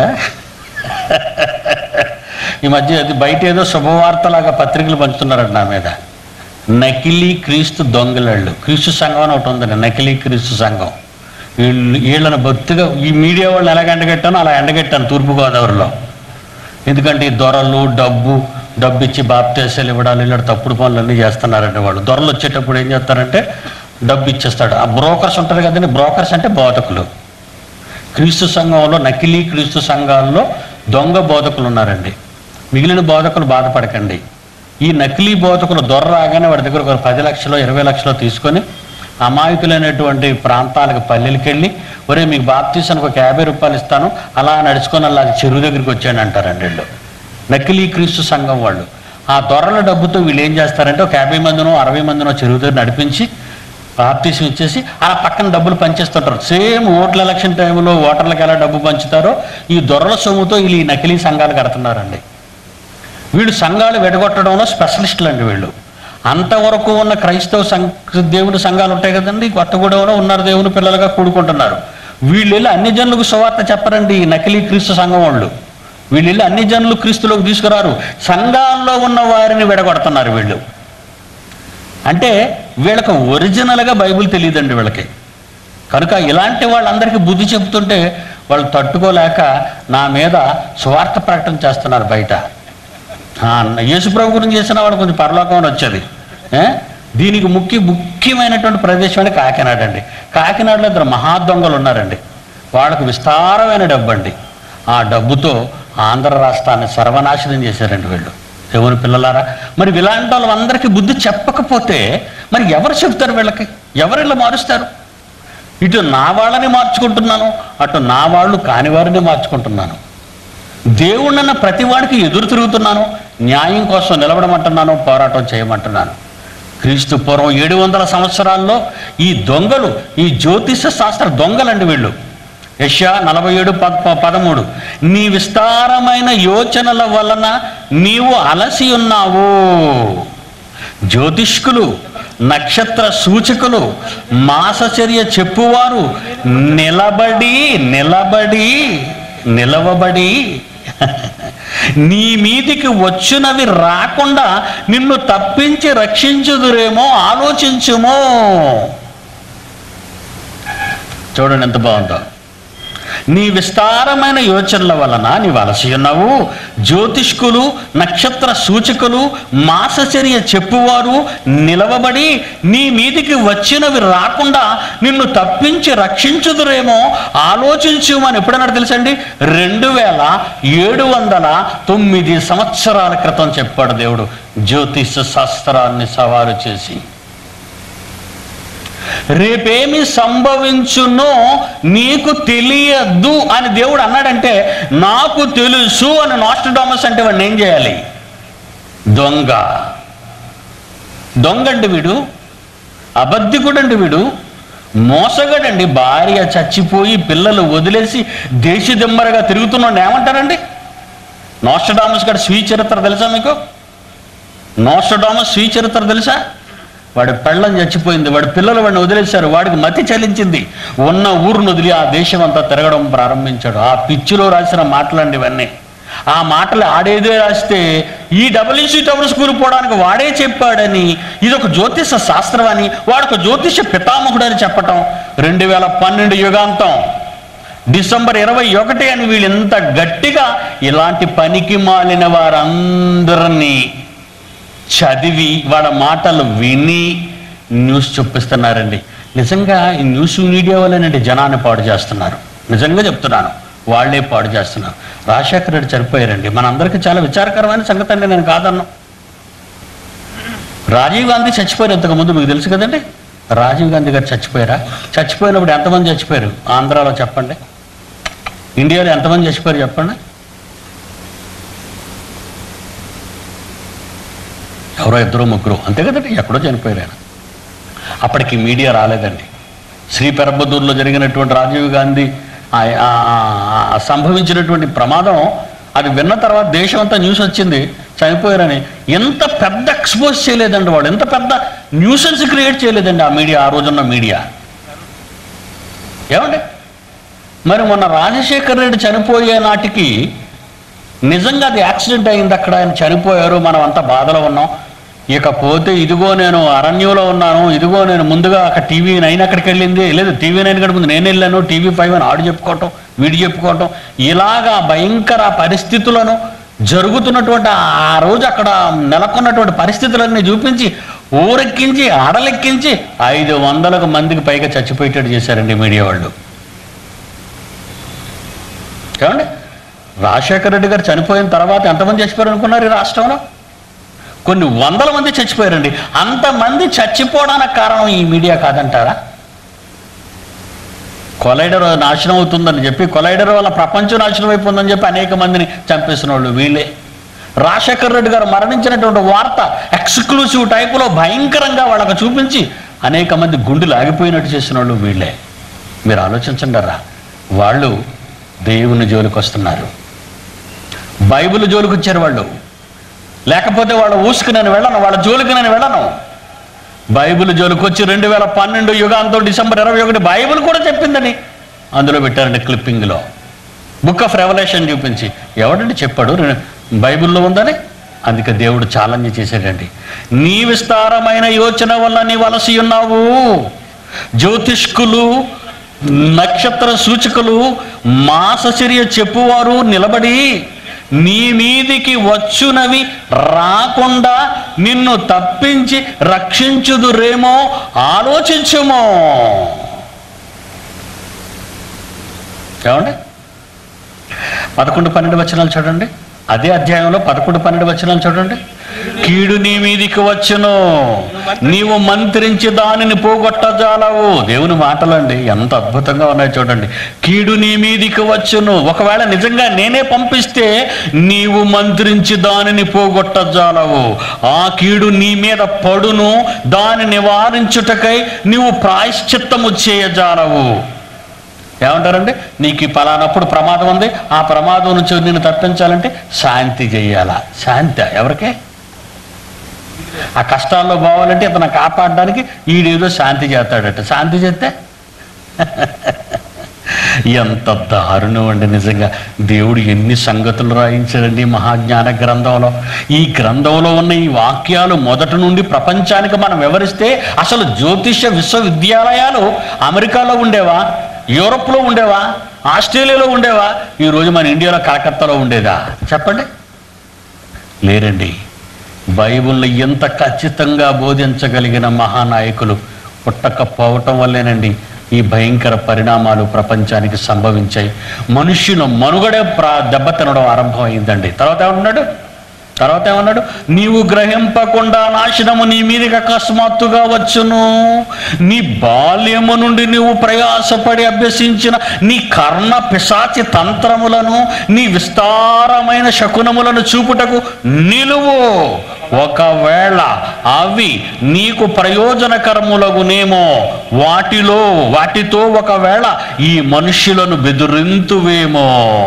ఈ మధ్య అది బయట ఏదో శుభవార్తలాగా పత్రికలు పంచుతున్నారంట నా మీద నకిలీ క్రీస్తు దొంగలళ్ళు క్రీస్తు సంఘం అని ఒకటి ఉందండి నకిలీ క్రీస్తు సంఘం వీళ్ళు వీళ్ళని భక్తిగా ఈ మీడియా వాళ్ళు ఎలాగ ఎండగట్టానో అలా ఎండగట్టాను తూర్పుగోదావరిలో ఎందుకంటే ఈ దొరలు డబ్బు డబ్బు ఇచ్చి బాప్తేసాలు ఇవ్వడాలు ఇలాంటి తప్పుడు పనులు అన్నీ చేస్తున్నారంటే వాళ్ళు దొరలు వచ్చేటప్పుడు ఏం చేస్తారంటే డబ్బు ఇచ్చేస్తాడు ఆ బ్రోకర్స్ ఉంటారు కదండి బ్రోకర్స్ అంటే బోధకులు క్రీస్తు సంఘంలో నకిలీ క్రీస్తు సంఘాల్లో దొంగ బోధకులు ఉన్నారండి మిగిలిన బోధకులు బాధపడకండి ఈ నకిలీ బోధకులు దొర రాగానే వాడి దగ్గర ఒక పది లక్షలు ఇరవై లక్షలు తీసుకొని అమాయకులైనటువంటి ప్రాంతాలకు పల్లెలకి వెళ్ళి ఒరే మీకు బాప్తీసానికి ఒక యాభై రూపాయలు ఇస్తాను అలా నడుచుకొని అలా చెరువు దగ్గరికి వచ్చాను అంటారండి వీళ్ళు నకిలీ క్రీస్తు సంఘం వాళ్ళు ఆ దొరల డబ్బుతో వీళ్ళు ఏం చేస్తారంటే ఒక యాభై మందినో అరవై మందినో చెరువు దగ్గర నడిపించి బాప్తీసం ఇచ్చేసి అలా పక్కన డబ్బులు పంచేస్తుంటారు సేమ్ ఓట్ల ఎలక్షన్ టైంలో ఓటర్లకు ఎలా డబ్బు పంచుతారో ఈ దొరల సొమ్ముతో వీళ్ళు ఈ నకిలీ సంఘాలు కడుతున్నారండి వీళ్ళు సంఘాలు వెడగొట్టడంలో స్పెషలిస్టులు అండి వీళ్ళు అంతవరకు ఉన్న క్రైస్తవ సంఘ దేవుని సంఘాలు ఉంటాయి కదండి కొత్తగూడెంలో ఉన్నారు దేవుని పిల్లలుగా కూడుకుంటున్నారు వీళ్ళు వెళ్ళి అన్ని జనులకు సువార్త చెప్పరండి ఈ నకిలీ క్రీస్తు సంఘం వాళ్ళు వీళ్ళు వెళ్ళి అన్ని జనులు క్రీస్తులోకి తీసుకురారు సంఘాల్లో ఉన్న వారిని విడగొడుతున్నారు వీళ్ళు అంటే వీళ్ళకి ఒరిజినల్గా బైబిల్ తెలియదండి వీళ్ళకి కనుక ఇలాంటి వాళ్ళందరికీ బుద్ధి చెబుతుంటే వాళ్ళు తట్టుకోలేక నా మీద స్వార్థ ప్రకటన చేస్తున్నారు బయట ఆ, యేసుప్రభు గురించి చేసిన వాడు కొంచెం పరలోకం అని వచ్చేది ఏ? దీనికి ముఖ్య ముఖ్యమైనటువంటి ప్రదేశం అంటే కాకినాడ అండి కాకినాడలో ఇద్దరు మహా దొంగలు ఉన్నారండి వాళ్ళకు విస్తారమైన డబ్బు అండి ఆ డబ్బుతో ఆంధ్ర రాష్ట్రాన్ని సర్వనాశనం చేశారండి వీళ్ళు దేవుని పిల్లలారా మరి ఇలాంటి వాళ్ళందరికీ బుద్ధి చెప్పకపోతే మరి ఎవరు చెప్తారు వీళ్ళకి ఎవరు ఇలా మారుస్తారు ఇటు నా వాళ్ళని మార్చుకుంటున్నాను అటు నా వాళ్ళు కాని వారిని మార్చుకుంటున్నాను దేవుణ్ణన్న ప్రతి వాడికి ఎదురు తిరుగుతున్నాను న్యాయం కోసం నిలబడమంటున్నాను పోరాటం చేయమంటున్నాను క్రీస్తు పూర్వం ఏడు వందల సంవత్సరాల్లో ఈ దొంగలు ఈ జ్యోతిష శాస్త్ర దొంగలండి వీళ్ళు యష్యా నలభై ఏడు పద్ పదమూడు నీ విస్తారమైన యోచనల వలన నీవు అలసి ఉన్నావు జ్యోతిష్కులు నక్షత్ర సూచకులు మాసచర్య చెప్పువారు నిలబడి నిలబడి నిలవబడి నీ మీదికి వచ్చినవి రాకుండా నిన్ను తప్పించి రక్షించుదురేమో ఆలోచించుమో చూడండి ఎంత బాగుందో నీ విస్తారమైన యోచనల వలన నీవు అలసి ఉన్నావు జ్యోతిష్కులు నక్షత్ర సూచకులు మాసచర్య చెప్పువారు నిలవబడి నీ మీదికి వచ్చినవి రాకుండా నిన్ను తప్పించి రక్షించుదురేమో ఆలోచించుమని ఎప్పుడన్నాడు తెలుసండి రెండు వేల ఏడు వందల తొమ్మిది సంవత్సరాల క్రితం చెప్పాడు దేవుడు జ్యోతిష శాస్త్రాన్ని సవాలు చేసి రేపేమి సంభవించునో నీకు తెలియదు అని దేవుడు అన్నాడంటే నాకు తెలుసు అని నాస్టడామస్ అంటే వాడిని ఏం చేయాలి దొంగ దొంగండి వీడు అబద్ధికుడండి వీడు మోసగాడండి భార్య చచ్చిపోయి పిల్లలు వదిలేసి దేశదిమ్మరగా తిరుగుతున్నాడు ఏమంటారండి నోస్టడామస్ గారి స్వీ చరిత్ర తెలుసా మీకు నోస్టడామస్ స్వీ చరిత్ర తెలుసా వాడి పెళ్ళం చచ్చిపోయింది వాడి పిల్లలు వాడిని వదిలేశారు వాడికి మతి చలించింది ఉన్న ఊరును వదిలి ఆ దేశం అంతా తిరగడం ప్రారంభించాడు ఆ పిచ్చిలో రాసిన మాటలండి ఇవన్నీ ఆ మాటలు ఆడేదే రాస్తే ఈ డబ్ల్యూసీ టవర్ స్కూల్ పోవడానికి వాడే చెప్పాడని ఇది ఒక జ్యోతిష శాస్త్రం అని వాడొక జ్యోతిష పితామహుడు అని చెప్పటం రెండు వేల పన్నెండు యుగాంతం డిసెంబర్ ఇరవై ఒకటి అని వీళ్ళు ఎంత గట్టిగా ఇలాంటి పనికి మాలిన వారందరినీ చదివి వాళ్ళ మాటలు విని న్యూస్ చూపిస్తున్నారండి నిజంగా ఈ న్యూస్ మీడియా వల్లనండి జనాన్ని పాడు చేస్తున్నారు నిజంగా చెప్తున్నాను వాళ్ళే పాడు చేస్తున్నారు రాజశేఖర రెడ్డి చనిపోయారండి మనందరికీ చాలా విచారకరమైన సంగతి అండి నేను కాదన్నా రాజీవ్ గాంధీ చచ్చిపోయారు ఇంతకుముందు మీకు తెలుసు కదండి రాజీవ్ గాంధీ గారు చచ్చిపోయారా చచ్చిపోయినప్పుడు ఎంతమంది చచ్చిపోయారు ఆంధ్రాలో చెప్పండి ఇండియాలో ఎంతమంది చచ్చిపోయారు చెప్పండి ఎవరో ఇద్దరు ముగ్గురు అంతే కదండి ఎక్కడో చనిపోయారు ఆయన అప్పటికి మీడియా రాలేదండి శ్రీ పెరబదూరులో జరిగినటువంటి రాజీవ్ గాంధీ ఆ- ఆ- ఆ- ఆ సంభవించినటువంటి ప్రమాదం అది విన్న తర్వాత దేశం అంతా న్యూస్ వచ్చింది చనిపోయారని ఎంత పెద్ద ఎక్స్పోజ్ చేయలేదండి వాడు ఎంత పెద్ద న్యూసెన్స్ క్రియేట్ చేయలేదండి ఆ మీడియా ఆ రోజున్న మీడియా ఏమండి మరి మొన్న రాజశేఖర్ రెడ్డి చనిపోయే నాటికి నిజంగా అది యాక్సిడెంట్ అయింది అక్కడ ఆయన చనిపోయారు మనం అంతా బాధలో ఉన్నాం ఇకపోతే ఇదిగో నేను అరణ్యంలో ఉన్నాను ఇదిగో నేను ముందుగా అక్కడ టీవీ నైన్ అక్కడికి వెళ్ళింది లేదు టీవీ నైన్ కంటే ముందు నేను వెళ్ళాను టీవీ ఫైవ్ అని ఆడు చెప్పుకోవటం వీడు చెప్పుకోవటం ఇలాగా భయంకర పరిస్థితులను జరుగుతున్నటువంటి ఆ రోజు అక్కడ నెలకొన్నటువంటి పరిస్థితులన్నీ చూపించి ఊరెక్కించి అడలెక్కించి ఐదు వందలకు మందికి పైగా చచ్చిపోయేటట్టు చేశారండి మీడియా వాళ్ళు ఏమండి రాజశేఖర రెడ్డి గారు చనిపోయిన తర్వాత ఎంతమంది చచ్చిపోయారు అనుకున్నారు ఈ రాష్ట్రంలో కొన్ని వందల మంది చచ్చిపోయారండి అంతమంది చచ్చిపోవడానికి కారణం ఈ మీడియా కాదంటారా కొలైడర్ నాశనం అవుతుందని చెప్పి కొలైడర్ వల్ల ప్రపంచం నాశనం అయిపోతుందని చెప్పి అనేక మందిని చంపేసిన వాళ్ళు వీళ్ళే రాజశేఖర రెడ్డి గారు మరణించినటువంటి వార్త ఎక్స్క్లూసివ్ టైపులో భయంకరంగా వాళ్ళకు చూపించి అనేక మంది గుండెలు ఆగిపోయినట్టు చేసిన వాళ్ళు వీళ్ళే మీరు ఆలోచించండరా వాళ్ళు దేవుని జోలికి వస్తున్నారు బైబిల్ జోలికి వచ్చారు వాళ్ళు లేకపోతే వాళ్ళ ఊసుకు నేను వెళ్ళను వాళ్ళ జోలికి నేను వెళ్ళను బైబిల్ జోలికి వచ్చి రెండు వేల పన్నెండు యుగాంతో డిసెంబర్ ఇరవై ఒకటి బైబిల్ కూడా చెప్పిందని అందులో పెట్టారండి క్లిప్పింగ్లో బుక్ ఆఫ్ రెవల్యూషన్ చూపించి ఎవడండి చెప్పాడు రె- బైబిల్లో ఉందని అందుకే దేవుడు ఛాలెంజ్ చేశాడండి నీ విస్తారమైన యోచన వల్ల నీ వలసి ఉన్నావు జ్యోతిష్కులు నక్షత్ర సూచకులు మాసచర్య చెప్పువారు నిలబడి నీ మీదికి వచ్చునవి రాకుండా నిన్ను తప్పించి రక్షించుదురేమో ఆలోచించుమో ఏమండి పదకొండు పన్నెండు వచనాలు చూడండి అదే అధ్యాయంలో పదకొండు పన్నెండు వచనాలు చూడండి కీడు నీ మీదికి వచ్చును నీవు మంత్రించి దానిని పోగొట్టజాలవు దేవుని మాటలండి ఎంత అద్భుతంగా ఉన్నాయి చూడండి కీడు నీ మీదికి వచ్చును ఒకవేళ నిజంగా నేనే పంపిస్తే నీవు మంత్రించి దానిని పోగొట్టజాలవు ఆ కీడు నీ మీద పడును దాని నివారించుటకై నీవు ప్రాయశ్చిత్తము చేయజాలవు ఏమంటారండి నీకు ఈ పలానప్పుడు ప్రమాదం ఉంది ఆ ప్రమాదం నుంచి నిన్ను తప్పించాలంటే శాంతి చేయాలా శాంతి ఎవరికే ఆ కష్టాల్లో పోవాలంటే ఇతను కాపాడడానికి ఈడేదో శాంతి చేస్తాడట శాంతి చేస్తే ఎంత దారుణం అండి నిజంగా దేవుడు ఎన్ని సంగతులు రాయించాడండి ఈ మహాజ్ఞాన గ్రంథంలో ఈ గ్రంథంలో ఉన్న ఈ వాక్యాలు మొదటి నుండి ప్రపంచానికి మనం వివరిస్తే అసలు జ్యోతిష విశ్వవిద్యాలయాలు అమెరికాలో ఉండేవా యూరోప్లో ఉండేవా ఆస్ట్రేలియాలో ఉండేవా ఈరోజు మన ఇండియాలో కలకత్తాలో ఉండేదా చెప్పండి లేరండి బైబిల్ని ఎంత ఖచ్చితంగా బోధించగలిగిన మహానాయకులు పుట్టకపోవటం వల్లేనండి ఈ భయంకర పరిణామాలు ప్రపంచానికి సంభవించాయి మనుష్యుల మనుగడే ప్రా దెబ్బతినడం ఆరంభమైందండి తర్వాత ఏమన్నాడు తర్వాత ఏమన్నాడు నీవు గ్రహింపకుండా నాశనము నీ మీదకి అకస్మాత్తుగా వచ్చును నీ బాల్యము నుండి నీవు ప్రయాసపడి అభ్యసించిన నీ కర్ణ పిశాచి తంత్రములను నీ విస్తారమైన శకునములను చూపుటకు నిలువు ఒకవేళ అవి నీకు ప్రయోజనకరములగునేమో వాటిలో వాటితో ఒకవేళ ఈ మనుష్యులను బెదిరింతువేమో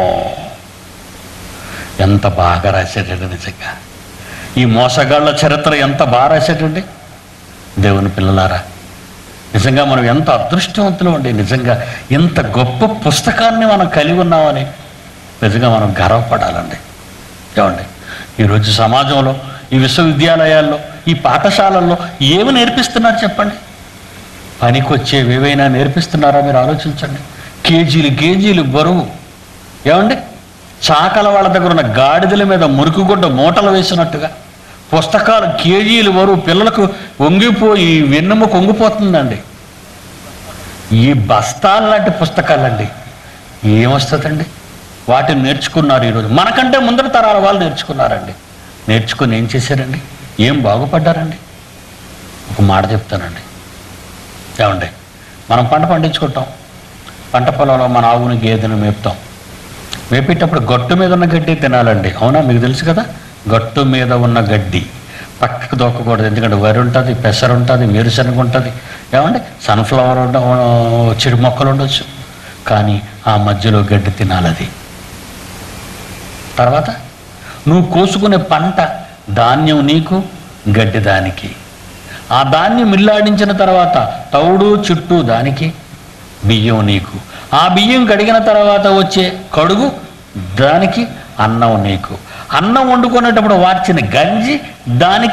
ఎంత బాగా రాశాడండి నిజంగా ఈ మోసగాళ్ళ చరిత్ర ఎంత బాగా రాశాడండి దేవుని పిల్లలారా నిజంగా మనం ఎంత అదృష్టవంతులు అండి నిజంగా ఇంత గొప్ప పుస్తకాన్ని మనం కలిగి ఉన్నామని నిజంగా మనం గర్వపడాలండి ఏమండి ఈరోజు సమాజంలో ఈ విశ్వవిద్యాలయాల్లో ఈ పాఠశాలల్లో ఏమి నేర్పిస్తున్నారు చెప్పండి పనికొచ్చేవి ఏవైనా నేర్పిస్తున్నారా మీరు ఆలోచించండి కేజీలు కేజీలు బరువు ఏమండి చాకల వాళ్ళ దగ్గర ఉన్న గాడిదల మీద మురుకుగుడ్డ మూటలు వేసినట్టుగా పుస్తకాలు కేజీలు బరువు పిల్లలకు వంగిపోయి వెన్నెముక వంగిపోతుందండి ఈ బస్తాలు లాంటి పుస్తకాలండి ఏమొస్తుందండి వాటిని నేర్చుకున్నారు ఈరోజు మనకంటే ముందర తరాల వాళ్ళు నేర్చుకున్నారండి నేర్చుకుని ఏం చేశారండి ఏం బాగుపడ్డారండి ఒక మాట చెప్తానండి ఏమండి మనం పంట పండించుకుంటాం పంట పొలంలో మన ఆవుని గేదెను మేపుతాం మేపేటప్పుడు గట్టు మీద ఉన్న గడ్డి తినాలండి అవునా మీకు తెలుసు కదా గట్టు మీద ఉన్న గడ్డి పక్కకు దొక్కకూడదు ఎందుకంటే వరి ఉంటుంది పెసరు ఉంటుంది వేరుశనగ ఉంటుంది ఏమండి సన్ఫ్లవర్ ఉండ చెడు మొక్కలు ఉండొచ్చు కానీ ఆ మధ్యలో గడ్డి తినాలి అది తర్వాత నువ్వు కోసుకునే పంట ధాన్యం నీకు గడ్డి దానికి ఆ ధాన్యం మిల్లాడించిన తర్వాత తౌడు చుట్టూ దానికి బియ్యం నీకు ఆ బియ్యం కడిగిన తర్వాత వచ్చే కడుగు దానికి అన్నం నీకు అన్నం వండుకునేటప్పుడు వార్చిన గంజి దానికి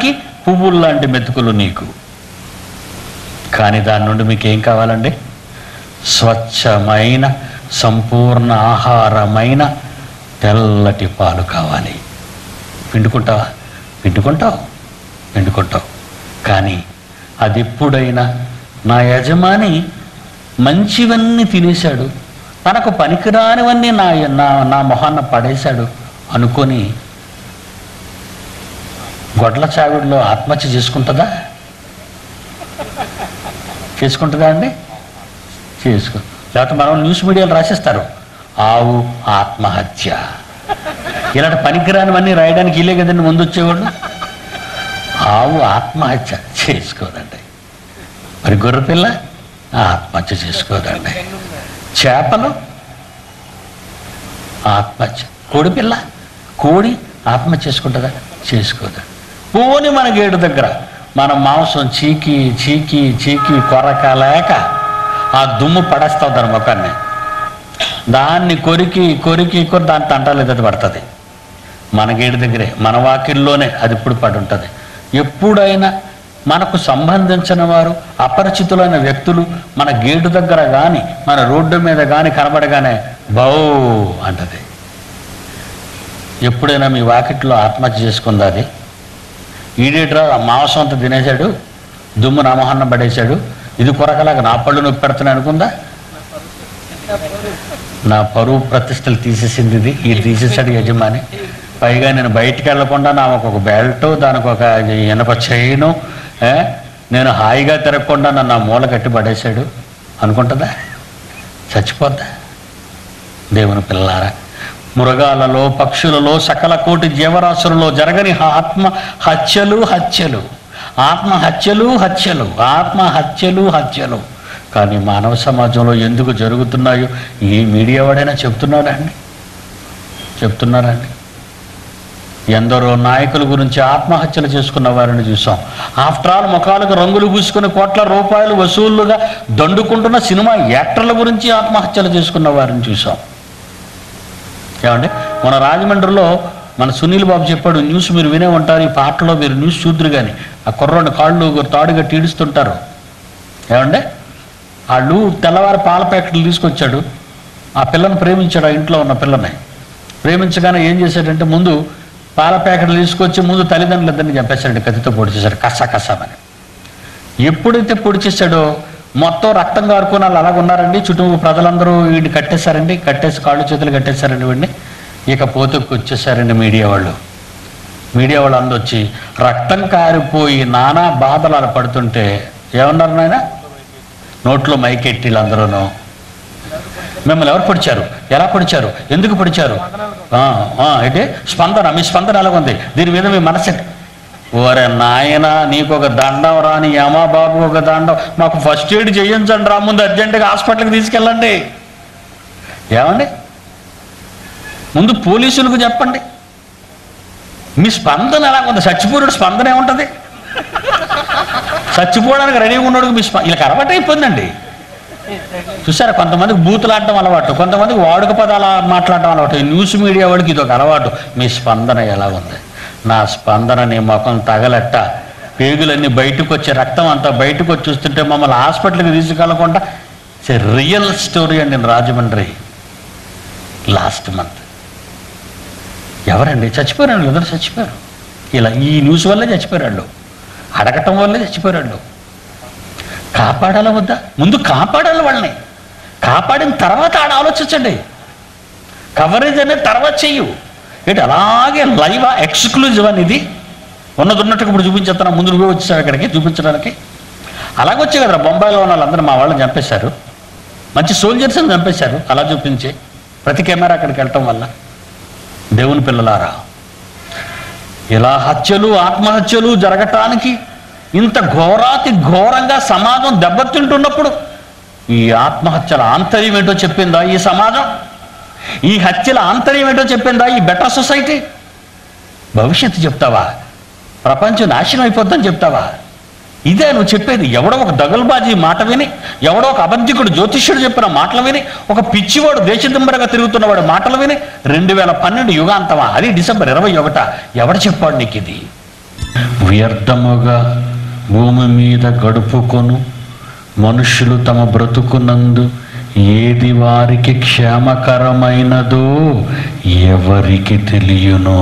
పువ్వులు లాంటి మెతుకులు నీకు కానీ దాని నుండి మీకు ఏం కావాలండి స్వచ్ఛమైన సంపూర్ణ ఆహారమైన తెల్లటి పాలు కావాలి పిండుకుంటావా పిండుకుంటావు పిండుకుంటావు కానీ అది ఎప్పుడైనా నా యజమాని మంచివన్నీ తినేశాడు తనకు పనికిరానివన్నీ నా నా నా మొహాన్న పడేశాడు అనుకొని గొడ్ల చావిడిలో ఆత్మహత్య చేసుకుంటుందా చేసుకుంటుందా అండి చేసుకో లేకపోతే మనం న్యూస్ మీడియాలో రాసేస్తారు ఆవు ఆత్మహత్య ఇలాంటి పనికిరానివన్నీ రాయడానికి ఇల్లే కదండి ముందు వచ్చేవాళ్ళు ఆవు ఆత్మహత్య చేసుకోదండి మరి గొర్రెపిల్ల ఆత్మహత్య చేసుకోదండి చేపలు ఆత్మహత్య కోడిపిల్ల కోడి ఆత్మహత్య చేసుకుంటుందా చేసుకోదా పోని మన గేటు దగ్గర మన మాంసం చీకి చీకి చీకి కొరకలేక ఆ దుమ్ము పడేస్తాం దాని ముఖాన్ని దాన్ని కొరికి కొరికి కొరి దాని తంటాలు అది పడుతుంది మన గేటు దగ్గరే మన వాకిల్లోనే అది ఇప్పుడు పడి ఉంటుంది ఎప్పుడైనా మనకు సంబంధించిన వారు అపరిచితులైన వ్యక్తులు మన గేటు దగ్గర కానీ మన రోడ్డు మీద కానీ కనబడగానే బౌ అంటది ఎప్పుడైనా మీ వాకిట్లో ఆత్మహత్య చేసుకుందా అది ఈడేట్రా ఆ మాంసం అంతా తినేశాడు దుమ్ము నామహన్నం పడేశాడు ఇది కొరకలాగా నా పళ్ళు నొప్పి పెడుతున్నాయి అనుకుందా నా పరువు ప్రతిష్టలు తీసేసింది ఇది ఇది తీసేసాడు యజమాని పైగా నేను బయటికి వెళ్లకుండా నాకు ఒక బెల్ట్ దానికి ఒక ఇనప చైను ఏ? నేను హాయిగా తిరగకుండా నన్ను ఆ మూల కట్టి పడేశాడు అనుకుంటుందా చచ్చిపోద్దా దేవుని పిల్లారా మృగాలలో పక్షులలో సకల కోటి జీవరాశులలో జరగని ఆత్మ హత్యలు హత్యలు ఆత్మ హత్యలు హత్యలు ఆత్మ హత్యలు హత్యలు కానీ మానవ సమాజంలో ఎందుకు జరుగుతున్నాయో ఈ మీడియా వాడైనా చెప్తున్నాడా అండి చెప్తున్నారా అండి ఎందరో నాయకుల గురించి ఆత్మహత్యలు చేసుకున్న వారిని చూసాం ఆఫ్టర్ ఆల్ ముఖాలకు రంగులు పూసుకుని కోట్ల రూపాయలు వసూళ్లుగా దండుకుంటున్న సినిమా యాక్టర్ల గురించి ఆత్మహత్యలు చేసుకున్న వారిని చూసాం ఏమండి మన రాజమండ్రిలో మన సునీల్ బాబు చెప్పాడు న్యూస్ మీరు వినే ఉంటారు ఈ పాటలో మీరు న్యూస్ చూద్దరు కానీ ఆ కుర్రోని కాళ్ళు తాడుగా టీడుస్తుంటారు ఏమండి వాళ్ళు తెల్లవారి పాల ప్యాకెట్లు తీసుకొచ్చాడు ఆ పిల్లని ప్రేమించాడు ఆ ఇంట్లో ఉన్న పిల్లని ప్రేమించగానే ఏం చేశాడంటే ముందు పాల ప్యాకెట్లు తీసుకొచ్చి ముందు తల్లిదండ్రులిద్దరిని చంపేశాడు కత్తితో పొడిచేశాడు కస కసమని ఎప్పుడైతే పొడి చేశాడో మొత్తం రక్తం కారుకుని వాళ్ళు అలాగ ఉన్నారండి చుట్టూ ప్రజలందరూ వీడిని కట్టేశారండి కట్టేసి కాళ్ళు చేతులు కట్టేశారండి వీడిని ఇక పోతుకు వచ్చేసారండి మీడియా వాళ్ళు మీడియా వాళ్ళు అందరూ వచ్చి రక్తం కారిపోయి నానా బాధలు అలా పడుతుంటే ఏమన్నారు నాయన నోట్లో మైకెట్టి వీళ్ళందరూను మిమ్మల్ని ఎవరు పొడిచారు ఎలా పొడిచారు ఎందుకు పొడిచారు ఆ, ఆ, అయితే స్పందన మీ స్పందన ఎలాగుంది దీని మీద మీ మనసు ఓరే నాయన నీకు ఒక దండం రాని యమా బాబు ఒక దండం మాకు ఫస్ట్ ఎయిడ్ చేయించండి రా ముందు అర్జెంటుగా హాస్పిటల్కి తీసుకెళ్ళండి ఏమండి ముందు పోలీసులకు చెప్పండి మీ స్పందన ఎలా ఉంది చచ్చిపోయాడు స్పందన ఏముంటుంది చచ్చిపోవడానికి రెడీగా ఉన్నాడు మీ స్ప వీళ్ళకి అలవాటు అయిపోయిందండి చూసారా కొంతమందికి బూతులాడటం అలవాటు కొంతమందికి వాడుక పదాలు మాట్లాడటం అలవాటు ఈ న్యూస్ మీడియా వాడికి ఇది ఒక అలవాటు మీ స్పందన ఎలా ఉంది నా స్పందన నీ ముఖం తగలట్ట పేగులన్నీ బయటకు వచ్చే రక్తం అంతా బయటకు వచ్చి చూస్తుంటే మమ్మల్ని హాస్పిటల్కి తీసుకెళ్ళకుండా రియల్ స్టోరీ అండి రాజమండ్రి లాస్ట్ మంత్ ఎవరండి చచ్చిపోయారు ఇద్దరు చచ్చిపోయారు ఇలా ఈ న్యూస్ వల్లే చచ్చిపోయారు వాళ్ళు అడగటం వల్లే చచ్చిపోయారు వాళ్ళు కాపాడాలా వద్దా ముందు కాపాడాలి వాళ్ళని కాపాడిన తర్వాత ఆడ ఆలోచించండి కవరేజ్ అనేది తర్వాత చెయ్యు ఏంటి అలాగే లైవ్ ఎక్స్క్లూజివ్ అని ఇది ఉన్నది ఉన్నట్టుగా ఇప్పుడు చూపించేస్తున్నా ముందు నువ్వే వచ్చేసావు ఇక్కడికి చూపించడానికి అలాగే వచ్చే కదరా బొంబాయిలో ఉన్న వాళ్ళందరూ మా వాళ్ళని చంపేశారు మంచి సోల్జర్స్ని చంపేశారు అలా చూపించి ప్రతి కెమెరా అక్కడికి వెళ్ళటం వల్ల దేవుని పిల్లలారా ఇలా హత్యలు ఆత్మహత్యలు జరగటానికి ఇంత ఘోరాతి ఘోరంగా సమాజం దెబ్బతింటున్నప్పుడు ఈ ఆత్మహత్యల ఆంతర్యం ఏంటో చెప్పిందా ఈ సమాజం ఈ హత్యల ఆంతర్యం ఏంటో చెప్పిందా ఈ బెటర్ సొసైటీ భవిష్యత్తు చెప్తావా ప్రపంచం నాశనం అయిపోద్దని చెప్తావా ఇదే నువ్వు చెప్పేది ఎవడో ఒక దగల్బాజీ మాట విని ఎవడో ఒక అబద్ధికుడు జ్యోతిష్యుడు చెప్పిన మాటలు విని ఒక పిచ్చివాడు దేశదింబరగా తిరుగుతున్నవాడు మాటలు విని రెండు వేల పన్నెండు యుగాంతమా అది డిసెంబర్ ఇరవై ఒకట ఎవడు చెప్పాడు నీకు ఇది వ్యర్థముగా భూమి మీద గడుపుకొను మనుషులు తమ బ్రతుకునందు ఏది వారికి క్షేమకరమైనదో ఎవరికి తెలియను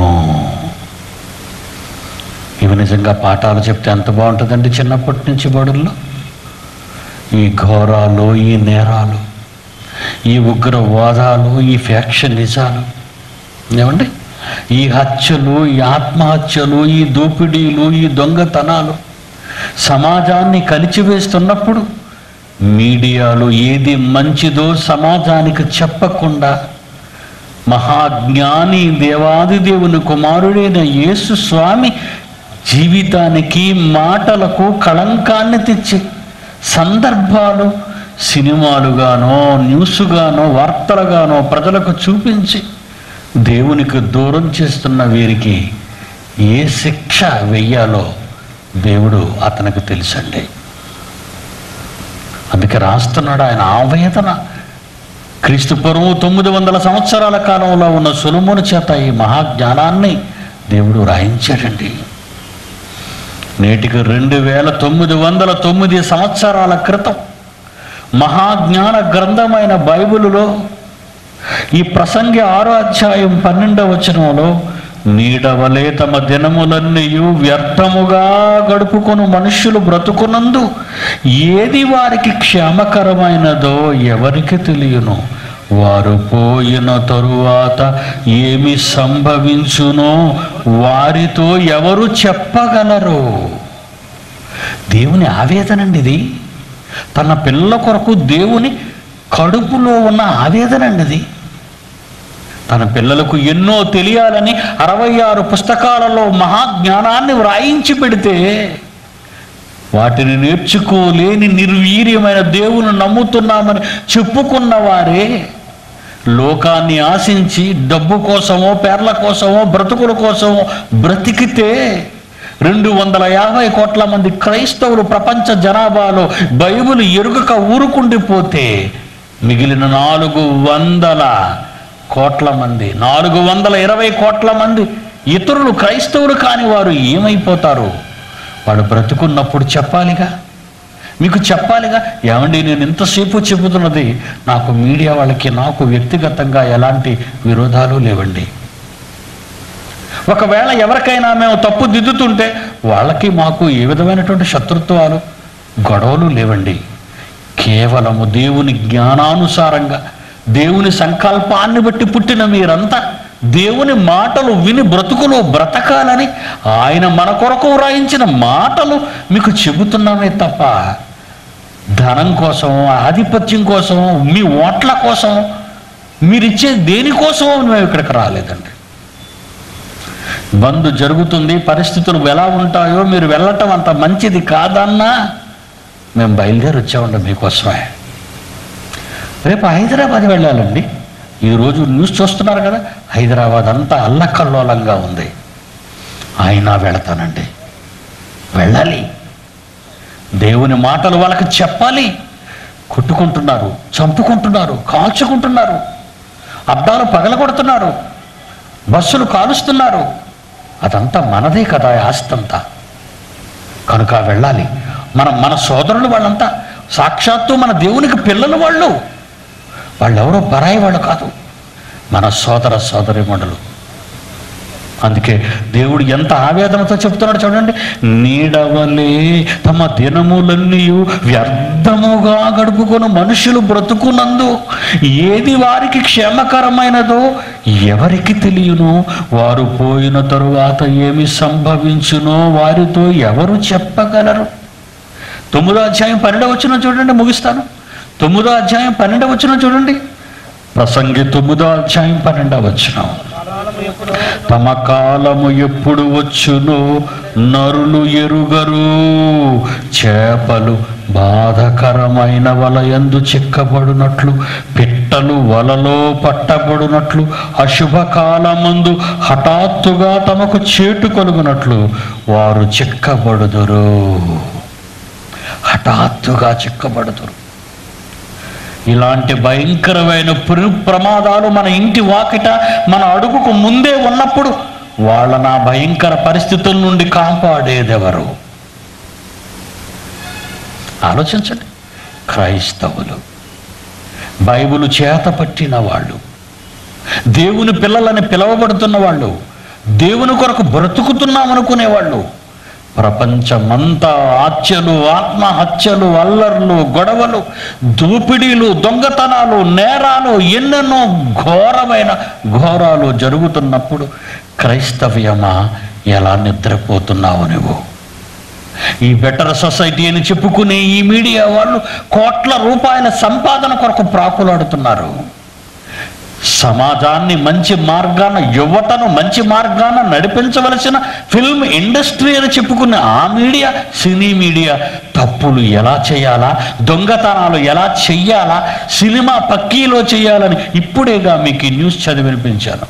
ఇవి నిజంగా పాఠాలు చెప్తే ఎంత బాగుంటుందండి చిన్నప్పటి నుంచి బడుల్లో ఈ ఘోరాలు ఈ నేరాలు ఈ ఉగ్రవాదాలు ఈ ఫ్యాక్షనిజాలు ఏమండి ఈ హత్యలు ఈ ఆత్మహత్యలు ఈ దోపిడీలు ఈ దొంగతనాలు సమాజాన్ని కలిచివేస్తున్నప్పుడు మీడియాలో ఏది మంచిదో సమాజానికి చెప్పకుండా మహాజ్ఞాని దేవాది దేవుని కుమారుడైన యేసు స్వామి జీవితానికి మాటలకు కళంకాన్ని తెచ్చి సందర్భాలు సినిమాలుగానో న్యూస్గానో వార్తలుగానో ప్రజలకు చూపించి దేవునికి దూరం చేస్తున్న వీరికి ఏ శిక్ష వెయ్యాలో దేవుడు అతనికి తెలుసండి అందుకే రాస్తున్నాడు ఆయన ఆవేదన క్రీస్తు పూర్వం తొమ్మిది వందల సంవత్సరాల కాలంలో ఉన్న సులుముని చేత ఈ మహాజ్ఞానాన్ని దేవుడు రాయించాడండి నేటికి రెండు వేల తొమ్మిది వందల తొమ్మిది సంవత్సరాల క్రితం మహాజ్ఞాన గ్రంథమైన బైబిలులో ఈ ప్రసంగి ఆరో అధ్యాయం పన్నెండవ వచనంలో నీడవలే తమ దినములన్నీయు వ్యర్థముగా గడుపుకొను మనుష్యులు బ్రతుకునందు ఏది వారికి క్షేమకరమైనదో ఎవరికి తెలియను వారు పోయిన తరువాత ఏమి సంభవించునో వారితో ఎవరు చెప్పగలరు దేవుని ఆవేదనండి ఇది తన పిల్లల కొరకు దేవుని కడుపులో ఉన్న ఆవేదనండి ఇది తన పిల్లలకు ఎన్నో తెలియాలని అరవై ఆరు పుస్తకాలలో మహాజ్ఞానాన్ని వ్రాయించి పెడితే వాటిని నేర్చుకోలేని నిర్వీర్యమైన దేవుని నమ్ముతున్నామని చెప్పుకున్న వారే లోకాన్ని ఆశించి డబ్బు కోసమో పేర్ల కోసమో బ్రతుకుల కోసమో బ్రతికితే రెండు వందల యాభై కోట్ల మంది క్రైస్తవులు ప్రపంచ జనాభాలో బైబిల్ ఎరుగక ఊరుకుండిపోతే మిగిలిన నాలుగు వందల కోట్ల మంది నాలుగు వందల ఇరవై కోట్ల మంది ఇతరులు క్రైస్తవులు కాని వారు ఏమైపోతారు వాడు బ్రతుకున్నప్పుడు చెప్పాలిగా మీకు చెప్పాలిగా ఏమండి నేను ఇంతసేపు చెబుతున్నది నాకు మీడియా వాళ్ళకి నాకు వ్యక్తిగతంగా ఎలాంటి విరోధాలు లేవండి ఒకవేళ ఎవరికైనా మేము తప్పు దిద్దుతుంటే వాళ్ళకి మాకు ఏ విధమైనటువంటి శత్రుత్వాలు గొడవలు లేవండి కేవలము దేవుని జ్ఞానానుసారంగా దేవుని సంకల్పాన్ని బట్టి పుట్టిన మీరంతా దేవుని మాటలు విని బ్రతుకులో బ్రతకాలని ఆయన మన కొరకు వ్రాయించిన మాటలు మీకు చెబుతున్నామే తప్ప ధనం కోసం ఆధిపత్యం కోసం మీ ఓట్ల కోసం మీరిచ్చే దేనికోసం మేము ఇక్కడికి రాలేదండి బంద్ జరుగుతుంది పరిస్థితులు ఎలా ఉంటాయో మీరు వెళ్ళటం అంత మంచిది కాదన్నా మేము బయలుదేరి వచ్చామండి మీకోసమే రేపు హైదరాబాద్ వెళ్ళాలండి ఈరోజు న్యూస్ చూస్తున్నారు కదా హైదరాబాద్ అంతా అల్లకల్లోలంగా ఉంది అయినా వెళతానండి వెళ్ళాలి దేవుని మాటలు వాళ్ళకి చెప్పాలి కొట్టుకుంటున్నారు చంపుకుంటున్నారు కాల్చుకుంటున్నారు అద్దాలు పగలగొడుతున్నారు బస్సులు కాలుస్తున్నారు అదంతా మనదే కదా ఈ ఆస్తంతా కనుక వెళ్ళాలి మనం మన సోదరులు వాళ్ళంతా సాక్షాత్తు మన దేవునికి పిల్లలు వాళ్ళు వాళ్ళెవరో పరాయి వాళ్ళు కాదు మన సోదర సోదరిమణులు అందుకే దేవుడు ఎంత ఆవేదనతో చెప్తున్నాడు చూడండి నీడవలే తమ దినములన్నీ వ్యర్థముగా గడుపుకున్న మనుషులు బ్రతుకునందు ఏది వారికి క్షేమకరమైనదో ఎవరికి తెలియను వారు పోయిన తరువాత ఏమి సంభవించునో వారితో ఎవరు చెప్పగలరు తొమ్మిదో అధ్యాయం పన్నెండవ వచ్చిన చూడండి ముగిస్తాను తొమ్మిదో అధ్యాయం పన్నెండవ వచ్చిన చూడండి ప్రసంగి తొమ్మిదో అధ్యాయం పన్నెండవ వచ్చిన కాలము ఎప్పుడు తమ కాలము ఎప్పుడు వచ్చునో నరులు ఎరుగరు చేపలు బాధకరమైన వలయందు చిక్కబడునట్లు పిట్టలు వలలో పట్టబడునట్లు అశుభకాలమందు హఠాత్తుగా తమకు చేటు కలుగునట్లు వారు చిక్కబడుదురు హఠాత్తుగా చిక్కబడుదురు ఇలాంటి భయంకరమైన పురు ప్రమాదాలు మన ఇంటి వాకిట మన అడుగుకు ముందే ఉన్నప్పుడు వాళ్ళ నా భయంకర పరిస్థితుల నుండి కాపాడేదెవరు ఆలోచించండి క్రైస్తవులు బైబిల్ చేత పట్టిన వాళ్ళు దేవుని పిల్లలని పిలువబడుతున్న వాళ్ళు దేవుని కొరకు బ్రతుకుతున్నామనుకునేవాళ్ళు ప్రపంచమంతా హత్యలు ఆత్మహత్యలు అల్లర్లు గొడవలు దోపిడీలు దొంగతనాలు నేరాలు ఎన్నెన్నో ఘోరమైన ఘోరాలు జరుగుతున్నప్పుడు క్రైస్తవ్యమా ఎలా నిద్రపోతున్నావు నువ్వు ఈ బెటర్ సొసైటీ అని చెప్పుకునే ఈ మీడియా వాళ్ళు కోట్ల రూపాయల సంపాదన కొరకు ప్రాకులాడుతున్నారు సమాజాన్ని మంచి మార్గాన యువతను మంచి మార్గాన నడిపించవలసిన ఫిల్మ్ ఇండస్ట్రీ అని చెప్పుకున్న ఆ మీడియా సినీ మీడియా తప్పులు ఎలా చేయాలా దొంగతనాలు ఎలా చెయ్యాలా సినిమా పక్కీలో చేయాలని ఇప్పుడేగా మీకు ఈ న్యూస్ చదివి వినిపించాను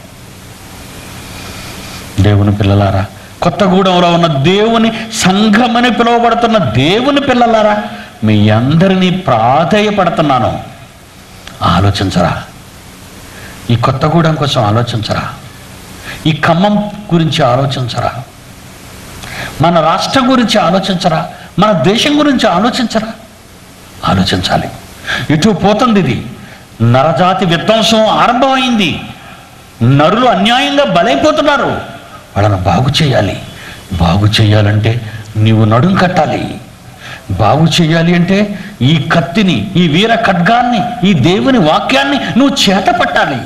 దేవుని పిల్లలారా కొత్తగూడెంలో ఉన్న దేవుని సంఘమని పిలువబడుతున్న దేవుని పిల్లలారా మీ అందరినీ ప్రాధేయపడుతున్నాను ఆలోచించరా ఈ కొత్తగూడెం కోసం ఆలోచించరా ఈ ఖమ్మం గురించి ఆలోచించరా మన రాష్ట్రం గురించి ఆలోచించరా మన దేశం గురించి ఆలోచించరా ఆలోచించాలి ఇటు పోతుంది ఇది నరజాతి విధ్వంసం ఆరంభమైంది నరులు అన్యాయంగా బలైపోతున్నారు వాళ్ళని బాగు చేయాలి బాగు చేయాలంటే నీవు నడుం కట్టాలి బాగు చేయాలి అంటే ఈ కత్తిని ఈ వీర ఖడ్గాన్ని ఈ దేవుని వాక్యాన్ని నువ్వు చేత పట్టాలి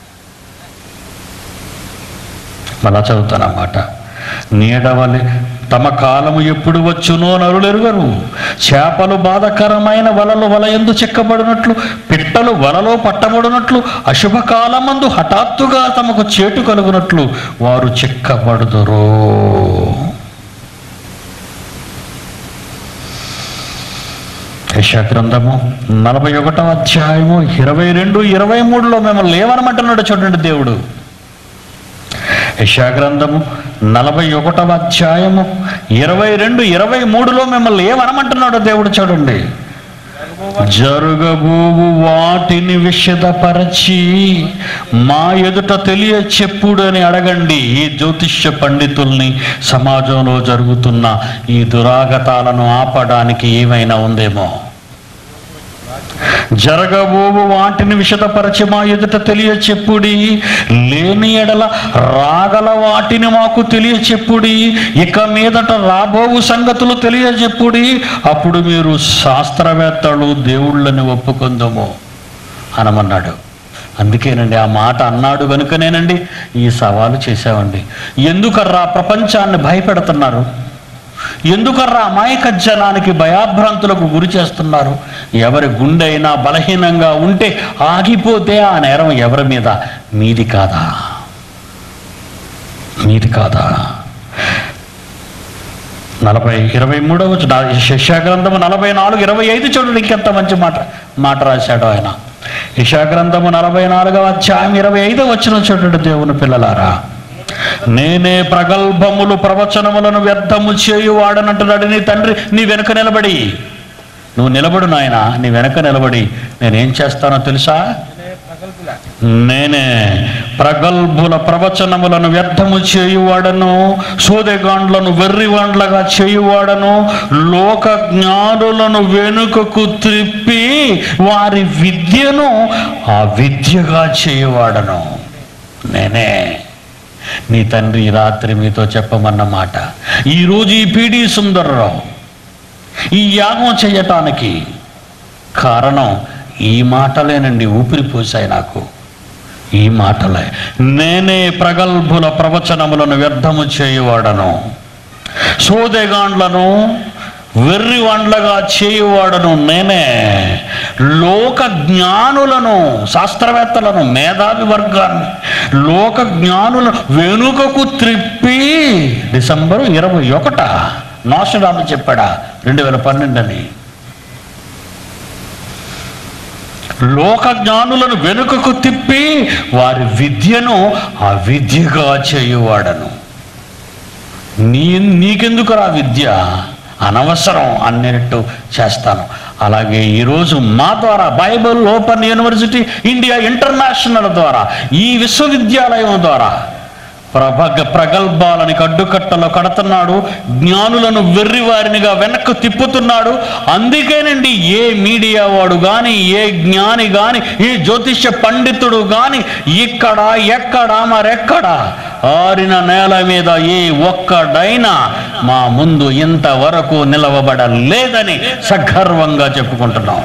మళ్ళా చదువుతానమాట నీడవలె తమ కాలము ఎప్పుడు వచ్చునో నరులెరుగరు చేపలు బాధకరమైన వలలు వలయందు చెక్కబడినట్లు పిట్టలు వలలో పట్టబడినట్లు అశుభకాలమందు హఠాత్తుగా తమకు చేటు కలుగునట్లు వారు చెక్కబడుదురో యశా గ్రంథము నలభై ఒకటవ అధ్యాయము ఇరవై రెండు ఇరవై మూడులో మిమ్మల్ని ఏమనమంటున్నాడు చూడండి దేవుడు యశా గ్రంథము నలభై ఒకటవ అధ్యాయము ఇరవై రెండు ఇరవై మూడులో మిమ్మల్ని ఏమనమంటున్నాడు దేవుడు చూడండి జరుగబోవు వాటిని విషదపరచి మా ఎదుట తెలియ చెప్పుడు అని అడగండి ఈ జ్యోతిష్య పండితుల్ని సమాజంలో జరుగుతున్న ఈ దురాగతాలను ఆపడానికి ఏమైనా ఉందేమో జరగబోవు వాటిని విషదపరచి మా ఎదుట తెలియ చెప్పుడి లేని ఎడల రాగల వాటిని మాకు తెలియ చెప్పుడి ఇక మీదట రాబోవు సంగతులు తెలియజెప్పుడి అప్పుడు మీరు శాస్త్రవేత్తలు దేవుళ్ళని ఒప్పుకుందాము అనమన్నాడు అందుకేనండి ఆ మాట అన్నాడు కనుకనేనండి ఈ సవాలు చేశామండి ఎందుకర్రా ప్రపంచాన్ని భయపెడుతున్నారు ఎందుకర్రా అమాయక జనానికి భయాభ్రాంతులకు గురి చేస్తున్నారు ఎవరి గుండె అయినా బలహీనంగా ఉంటే ఆగిపోతే ఆ నేరం ఎవరి మీద మీది కాదా మీది కాదా నలభై ఇరవై మూడవ శిక్షాగ్రంథము నలభై నాలుగు ఇరవై ఐదు చూడండి ఇంకెంత మంచి మాట మాట రాశాడు ఆయన ఇషాగ్రంథము నలభై నాలుగవ అధ్యాయం ఇరవై ఐదు వచ్చిన చూడండి దేవుని పిల్లలారా నేనే ప్రగల్భములు ప్రవచనములను వ్యర్థము చేయువాడనంటున్నాడు నీ తండ్రి నీ వెనుక నిలబడి నువ్వు నిలబడు నాయన నీ వెనక నిలబడి నేనేం చేస్తానో తెలుసా నేనే ప్రగల్భుల ప్రవచనములను వ్యర్థము చేయువాడను సోదెగాండ్లను వెర్రివాండ్లగా చేయువాడను లోక జ్ఞానులను వెనుకకు త్రిప్పి వారి విద్యను ఆ విద్యగా చేయువాడను నేనే నీ తండ్రి ఈ రాత్రి మీతో చెప్పమన్న మాట ఈరోజు ఈ పీడి సుందరరావు ఈ యాగం చేయటానికి కారణం ఈ మాటలేనండి ఊపిరి పోసాయి నాకు ఈ మాటలే నేనే ప్రగల్భుల ప్రవచనములను వ్యర్థము చేయువాడను సోదెగాండ్లను వెర్రివాండ్లగా చేయువాడను నేనే లోక జ్ఞానులను శాస్త్రవేత్తలను మేధావి వర్గాన్ని లోక జ్ఞానులను వెనుకకు త్రిప్పి డిసెంబరు ఇరవై ఒకట నాసుడాలు చెప్పాడా రెండు వేల పన్నెండు అని లోక జ్ఞానులను వెనుకకు తిప్పి వారి విద్యను ఆ విద్యగా చేయువాడను నీ నీకెందుకు రా విద్య అనవసరం అన్నట్టు చేస్తాను అలాగే ఈరోజు మా ద్వారా Bible open university India international ద్వారా ఈ విశ్వవిద్యాలయం ద్వారా ప్రభగ ప్రగల్భాలని కడ్డుకట్టలో కడుతున్నాడు జ్ఞానులను వెర్రివారినిగా వెనక్కు తిప్పుతున్నాడు అందుకేనండి ఏ మీడియా వాడు కానీ ఏ జ్ఞాని కానీ ఏ జ్యోతిష్య పండితుడు కానీ ఇక్కడ ఎక్కడ మరెక్కడ ఆరిన నేల మీద ఏ ఒక్కడైనా మా ముందు ఇంతవరకు నిలవబడలేదని సగర్వంగా చెప్పుకుంటున్నాం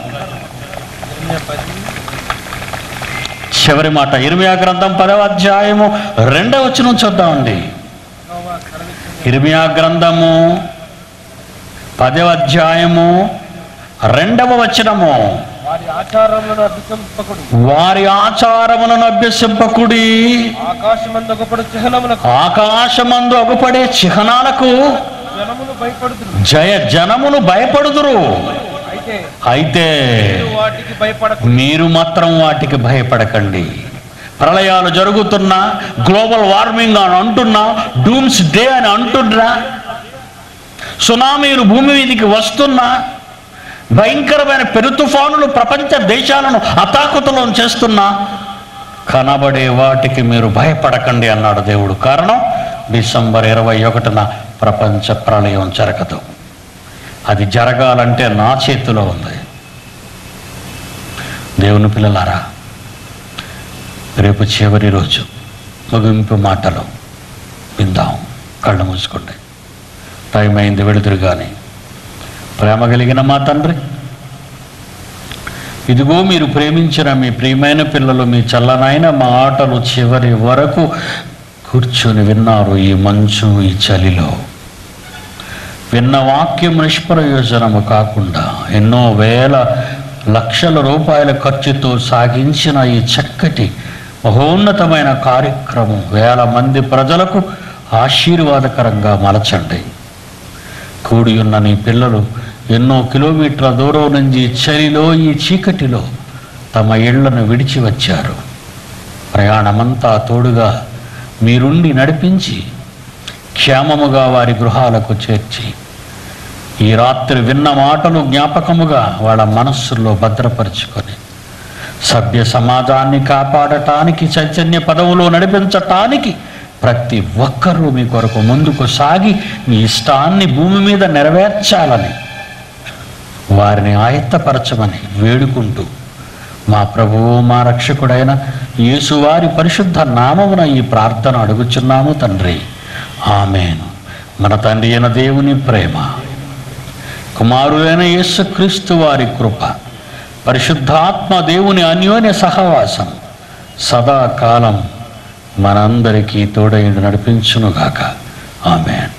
చివరి మాట ఇర్మియా గ్రంథం పదవ అధ్యాయము రెండవ వచనం చూద్దామండి ఇర్మియా గ్రంథము పదవ అధ్యాయము రెండవ వచనము వారి ఆచారములను అభ్యసింపకుడు వారి ఆచారములను అభ్యసింపకుడి ఆకాశమందు ఒకపడు చిహ్నములకు ఆకాశమందు అగుపడే చిహ్నాలకు జనములు భయపడుతురు జయ జనమును భయపడుదురు అయితే అయితే మీరు వాటికి భయపడకు మీరు మాత్రం వాటికి భయపడకండి ప్రళయాలు జరుగుతున్నా గ్లోబల్ వార్మింగ్ అని అంటున్నా డూమ్స్ డే అని అంటున్నా సునామీలు భూమి మీదకి వస్తున్నా భయంకరమైన పెరు తుఫానులు ప్రపంచ దేశాలను అతాకుతలం చేస్తున్నా కనబడే వాటికి మీరు భయపడకండి అన్నాడు దేవుడు కారణం డిసెంబర్ ఇరవై ఒకటిన ప్రపంచ ప్రళయం జరగదు అది జరగాలంటే నా చేతిలో ఉంది దేవుని పిల్లలారా రేపు చివరి రోజు ముగింపు మాటలు విందాం కళ్ళు మూసుకోండి టైం అయింది వెళుతురు కానీ ప్రేమ కలిగిన మా తండ్రి ఇదిగో మీరు ప్రేమించిన మీ ప్రియమైన పిల్లలు మీ చల్లనైన మా ఆటలు చివరి వరకు కూర్చొని విన్నారు ఈ మంచు ఈ చలిలో విన్న వాక్యం నిష్ప్రయోజనము కాకుండా ఎన్నో వేల లక్షల రూపాయల ఖర్చుతో సాగించిన ఈ చక్కటి మహోన్నతమైన కార్యక్రమం వేల మంది ప్రజలకు ఆశీర్వాదకరంగా మలచండి కూడి ఉన్న నీ పిల్లలు ఎన్నో కిలోమీటర్ల దూరం నుంచి చలిలో ఈ చీకటిలో తమ ఇళ్లను విడిచి వచ్చారు ప్రయాణమంతా తోడుగా మీరుండి నడిపించి క్షేమముగా వారి గృహాలకు చేర్చి ఈ రాత్రి విన్న మాటలు జ్ఞాపకముగా వాళ్ళ మనస్సుల్లో భద్రపరుచుకొని సభ్య సమాజాన్ని కాపాడటానికి చైతన్య పదవులో నడిపించటానికి ప్రతి ఒక్కరూ మీ కొరకు ముందుకు సాగి మీ ఇష్టాన్ని భూమి మీద నెరవేర్చాలని వారిని ఆయత్తపరచమని వేడుకుంటూ మా ప్రభువు మా రక్షకుడైన యేసువారి పరిశుద్ధ నామమున ఈ ప్రార్థన అడుగుచున్నాము తండ్రి ఆమెను మన తండ్రి అయిన దేవుని ప్రేమ కుమారుడైన యేసుక్రీస్తు వారి కృప పరిశుద్ధాత్మ దేవుని అన్యోన్య సహవాసం సదాకాలం మనందరికీ తోడైండి నడిపించునుగాక ఆమెన్